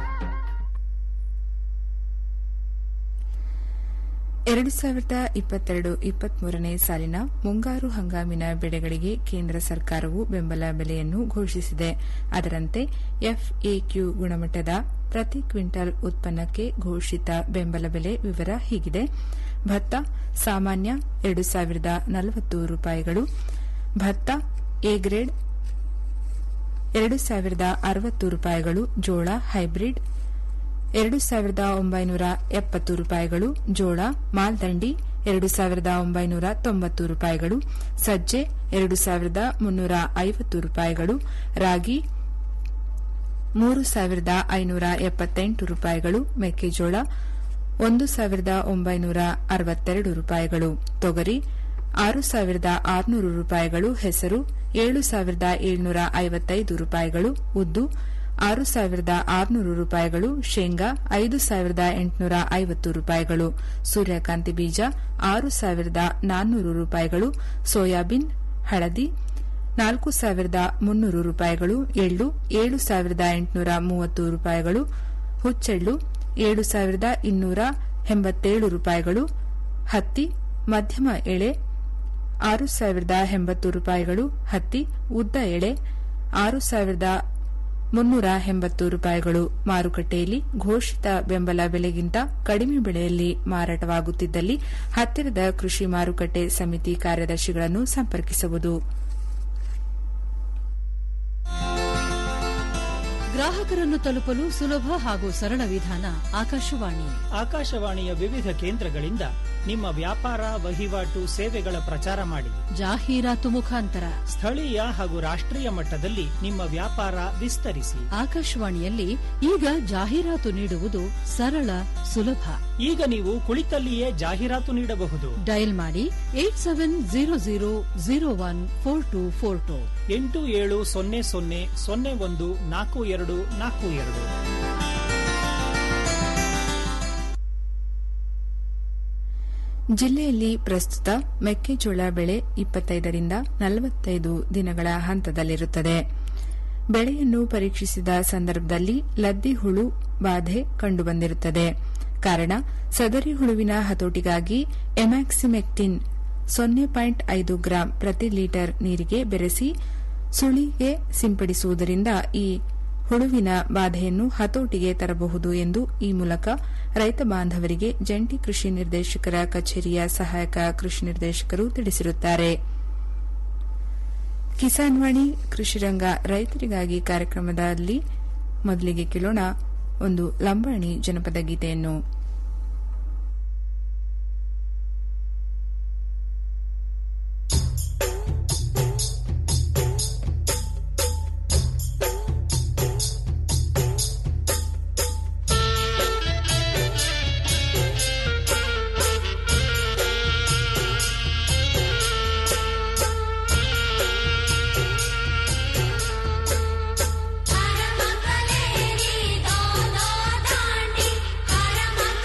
ಎರಡು ಸಾವಿರದ ಇಪ್ಪತ್ತೆರಡು ಇಪ್ಪತ್ಮೂರನೇ ಸಾಲಿನ ಮುಂಗಾರು ಹಂಗಾಮಿನ ಬೆಳೆಗಳಿಗೆ ಕೇಂದ್ರ ಸರ್ಕಾರವು ಬೆಂಬಲ ಬೆಲೆಯನ್ನು ಘೋಷಿಸಿದೆ ಅದರಂತೆ ಎಫ್ಎಕ್ಯೂ ಗುಣಮಟ್ಟದ ಪ್ರತಿ ಕ್ವಿಂಟಾಲ್ ಉತ್ಪನ್ನಕ್ಕೆ ಘೋಷಿತ ಬೆಂಬಲ ಬೆಲೆ ವಿವರ ಹೀಗಿದೆ ಭತ್ತ ಸಾಮಾನ್ಯ ಎರಡು ಸಾವಿರದ ನಲವತ್ತು ರೂಪಾಯಿಗಳು ಭತ್ತ ಎ ಗ್ರೇಡ್ ಎರಡು ಸಾವಿರದ ಅರವತ್ತು ರೂಪಾಯಿಗಳು ಜೋಳ ಹೈಬ್ರಿಡ್ ಎರಡು ಸಾವಿರದ ಒಂಬೈನೂರ ಎಪ್ಪತ್ತು ರೂಪಾಯಿಗಳು ಜೋಳ ಮಾಲ್ದಂಡಿ ಎರಡು ಸಾವಿರದ ಒಂಬೈನೂರ ತೊಂಬತ್ತು ರೂಪಾಯಿಗಳು ಸಜ್ಜೆ ಎರಡು ಸಾವಿರದ ಮುನ್ನೂರ ಐವತ್ತು ರೂಪಾಯಿಗಳು ರಾಗಿ ಮೂರು ಸಾವಿರದ ಐನೂರ ಎಪ್ಪತ್ತೆಂಟು ರೂಪಾಯಿಗಳು ಮೆಕ್ಕೆಜೋಳ ಒಂದು ಸಾವಿರದ ಒಂಬೈನೂರ ಅರವತ್ತೆರಡು ರೂಪಾಯಿಗಳು ತೊಗರಿ ಆರು ಸಾವಿರದ ಆರುನೂರು ರೂಪಾಯಿಗಳು ಹೆಸರು ಏಳು ಸಾವಿರದ ಏಳ್ನೂರ ಐವತ್ತೈದು ರೂಪಾಯಿಗಳು ಉದ್ದು ಆರು ಸಾವಿರದ ಆರುನೂರು ರೂಪಾಯಿಗಳು ಶೇಂಗಾ ಐದು ಸಾವಿರದ ಎಂಟುನೂರ ಐವತ್ತು ರೂಪಾಯಿಗಳು ಸೂರ್ಯಕಾಂತಿ ಬೀಜ ಆರು ಸಾವಿರದ ನಾನ್ನೂರು ರೂಪಾಯಿಗಳು ಸೋಯಾಬೀನ್ ಹಳದಿ ನಾಲ್ಕು ಸಾವಿರದ ಮುನ್ನೂರು ರೂಪಾಯಿಗಳು ಎಳ್ಳು ಏಳು ಸಾವಿರದ ಎಂಟುನೂರ ಮೂವತ್ತು ರೂಪಾಯಿಗಳು ಹುಚ್ಚೆಳ್ಳು ಏಳು ಸಾವಿರದ ಇನ್ನೂರ ಎಂಬತ್ತೇಳು ರೂಪಾಯಿಗಳು ಹತ್ತಿ ಮಧ್ಯಮ ಎಳೆ ಆರು ಸಾವಿರದ ಎಂಬತ್ತು ರೂಪಾಯಿಗಳು ಹತ್ತಿ ಉದ್ದ ಎಳೆ ಆರು ಸಾವಿರದ ಮುನ್ನೂರ ಎಂಬತ್ತು ರೂಪಾಯಿಗಳು ಮಾರುಕಟ್ಟೆಯಲ್ಲಿ ಘೋಷಿತ ಬೆಂಬಲ ಬೆಲೆಗಿಂತ ಕಡಿಮೆ ಬೆಲೆಯಲ್ಲಿ ಮಾರಾಟವಾಗುತ್ತಿದ್ದಲ್ಲಿ ಹತ್ತಿರದ ಕೃಷಿ ಮಾರುಕಟ್ಟೆ ಸಮಿತಿ ಕಾರ್ಯದರ್ಶಿಗಳನ್ನು ಸಂಪರ್ಕಿಸುವುದು ಗ್ರಾಹಕರನ್ನು ತಲುಪಲು ಸುಲಭ ಹಾಗೂ ಸರಳ ವಿಧಾನ ಆಕಾಶವಾಣಿ ಆಕಾಶವಾಣಿಯ ವಿವಿಧ ಕೇಂದ್ರಗಳಿಂದ ನಿಮ್ಮ ವ್ಯಾಪಾರ ವಹಿವಾಟು ಸೇವೆಗಳ ಪ್ರಚಾರ ಮಾಡಿ ಜಾಹೀರಾತು ಮುಖಾಂತರ ಸ್ಥಳೀಯ ಹಾಗೂ ರಾಷ್ಟ್ರೀಯ ಮಟ್ಟದಲ್ಲಿ ನಿಮ್ಮ ವ್ಯಾಪಾರ ವಿಸ್ತರಿಸಿ ಆಕಾಶವಾಣಿಯಲ್ಲಿ ಈಗ ಜಾಹೀರಾತು ನೀಡುವುದು ಸರಳ ಸುಲಭ ಈಗ ನೀವು ಕುಳಿತಲ್ಲಿಯೇ ಜಾಹೀರಾತು ನೀಡಬಹುದು ಡಯಲ್ ಮಾಡಿ eight seven zero zero zero one four two four two ಎಂಟು ಏಳು ಸೊನ್ನೆ ಸೊನ್ನೆ ಸೊನ್ನೆ ಒಂದು ನಾಲ್ಕು ಎರಡು ನಾಲ್ಕು ಎರಡು ಜಿಲ್ಲೆಯಲ್ಲಿ ಪ್ರಸ್ತುತ ಮೆಕ್ಕೆಜೋಳ ಬೆಳೆ ಇಪ್ಪತ್ತೈದರಿಂದ ನಲವತ್ತೈದು ದಿನಗಳ ಹಂತದಲ್ಲಿರುತ್ತದೆ ಬೆಳೆಯನ್ನು ಪರೀಕ್ಷಿಸಿದ ಸಂದರ್ಭದಲ್ಲಿ ಲದ್ದಿ ಹುಳು ಬಾಧೆ ಕಂಡುಬಂದಿರುತ್ತದೆ ಕಾರಣ ಸದರಿ ಹುಳುವಿನ ಹತೋಟಿಗಾಗಿ ಎಮ್ಯಾಕ್ಸಿಮೆಕ್ಟಿನ್ ಸೊನ್ನೆ ಪಾಯಿಂಟ್ ಐದು ಗ್ರಾಂ ಪ್ರತಿ ಲೀಟರ್ ನೀರಿಗೆ ಬೆರೆಸಿ ಸುಳಿಗೆ ಸಿಂಪಡಿಸುವುದರಿಂದ ಈ ಹುಳುವಿನ ಬಾಧೆಯನ್ನು ಹತೋಟಿಗೆ ತರಬಹುದು ಎಂದು ಈ ಮೂಲಕ ರೈತ ಬಾಂಧವರಿಗೆ ಜಂಟಿ ಕೃಷಿ ನಿರ್ದೇಶಕರ ಕಚೇರಿಯ ಸಹಾಯಕ ಕೃಷಿ ನಿರ್ದೇಶಕರು ತಿಳಿಸಿರುತ್ತಾರೆ ಕಿಸಾನ್ ವಾಣಿ ಕೃಷಿರಂಗ ರೈತರಿಗಾಗಿ ಕಾರ್ಯಕ್ರಮದಲ್ಲಿ ಮೊದಲಿಗೆ ಕೇಳೋಣ ಒಂದು ಲಂಬಾಣಿ ಜನಪದ ಗೀತೆಯನ್ನು ಹರ ಮಕ್ಕಳೇರಿ ದೋ ದೋ ದಾಂಡಿ ಹರ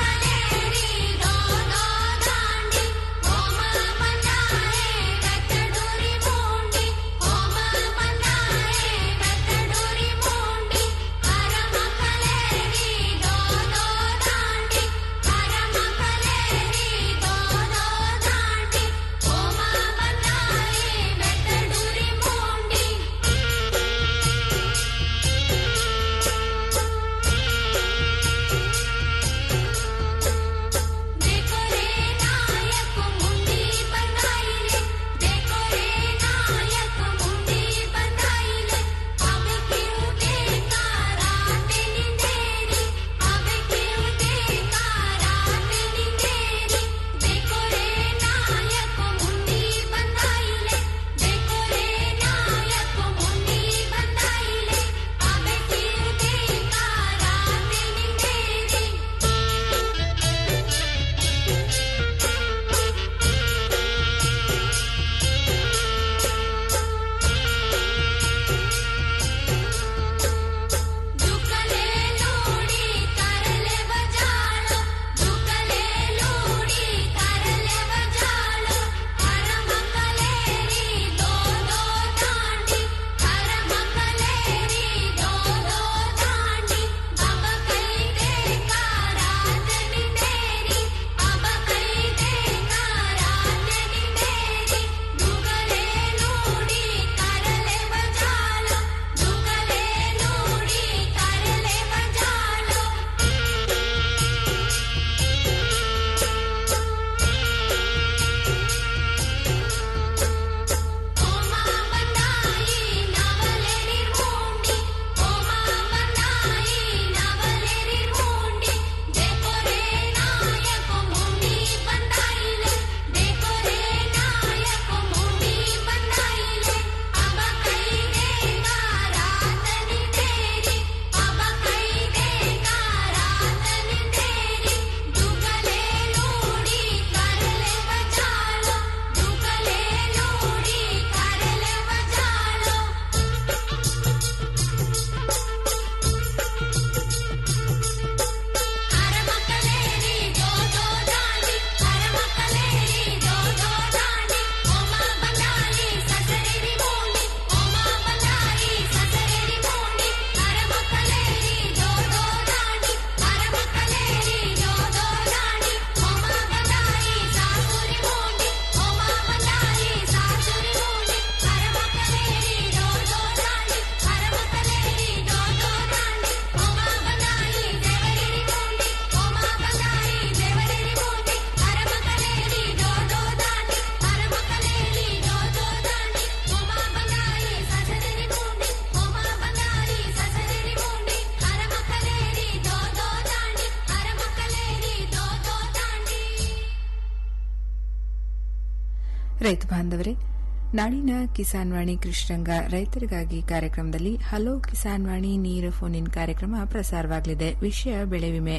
ರೈತ ಬಾಂಧವರೇ ನಾಳಿನ ಕಿಸಾನ್ ವಾಣಿ ಕೃಷಿರಂಗ ರೈತರಿಗಾಗಿ ಕಾರ್ಯಕ್ರಮದಲ್ಲಿ ಹಲೋ ಕಿಸಾನ್ ವಾಣಿ ನೇರ ಫೋನ್ ಇನ್ ಕಾರ್ಯಕ್ರಮ ಪ್ರಸಾರವಾಗಲಿದೆ ವಿಷಯ ಬೆಳೆ ವಿಮೆ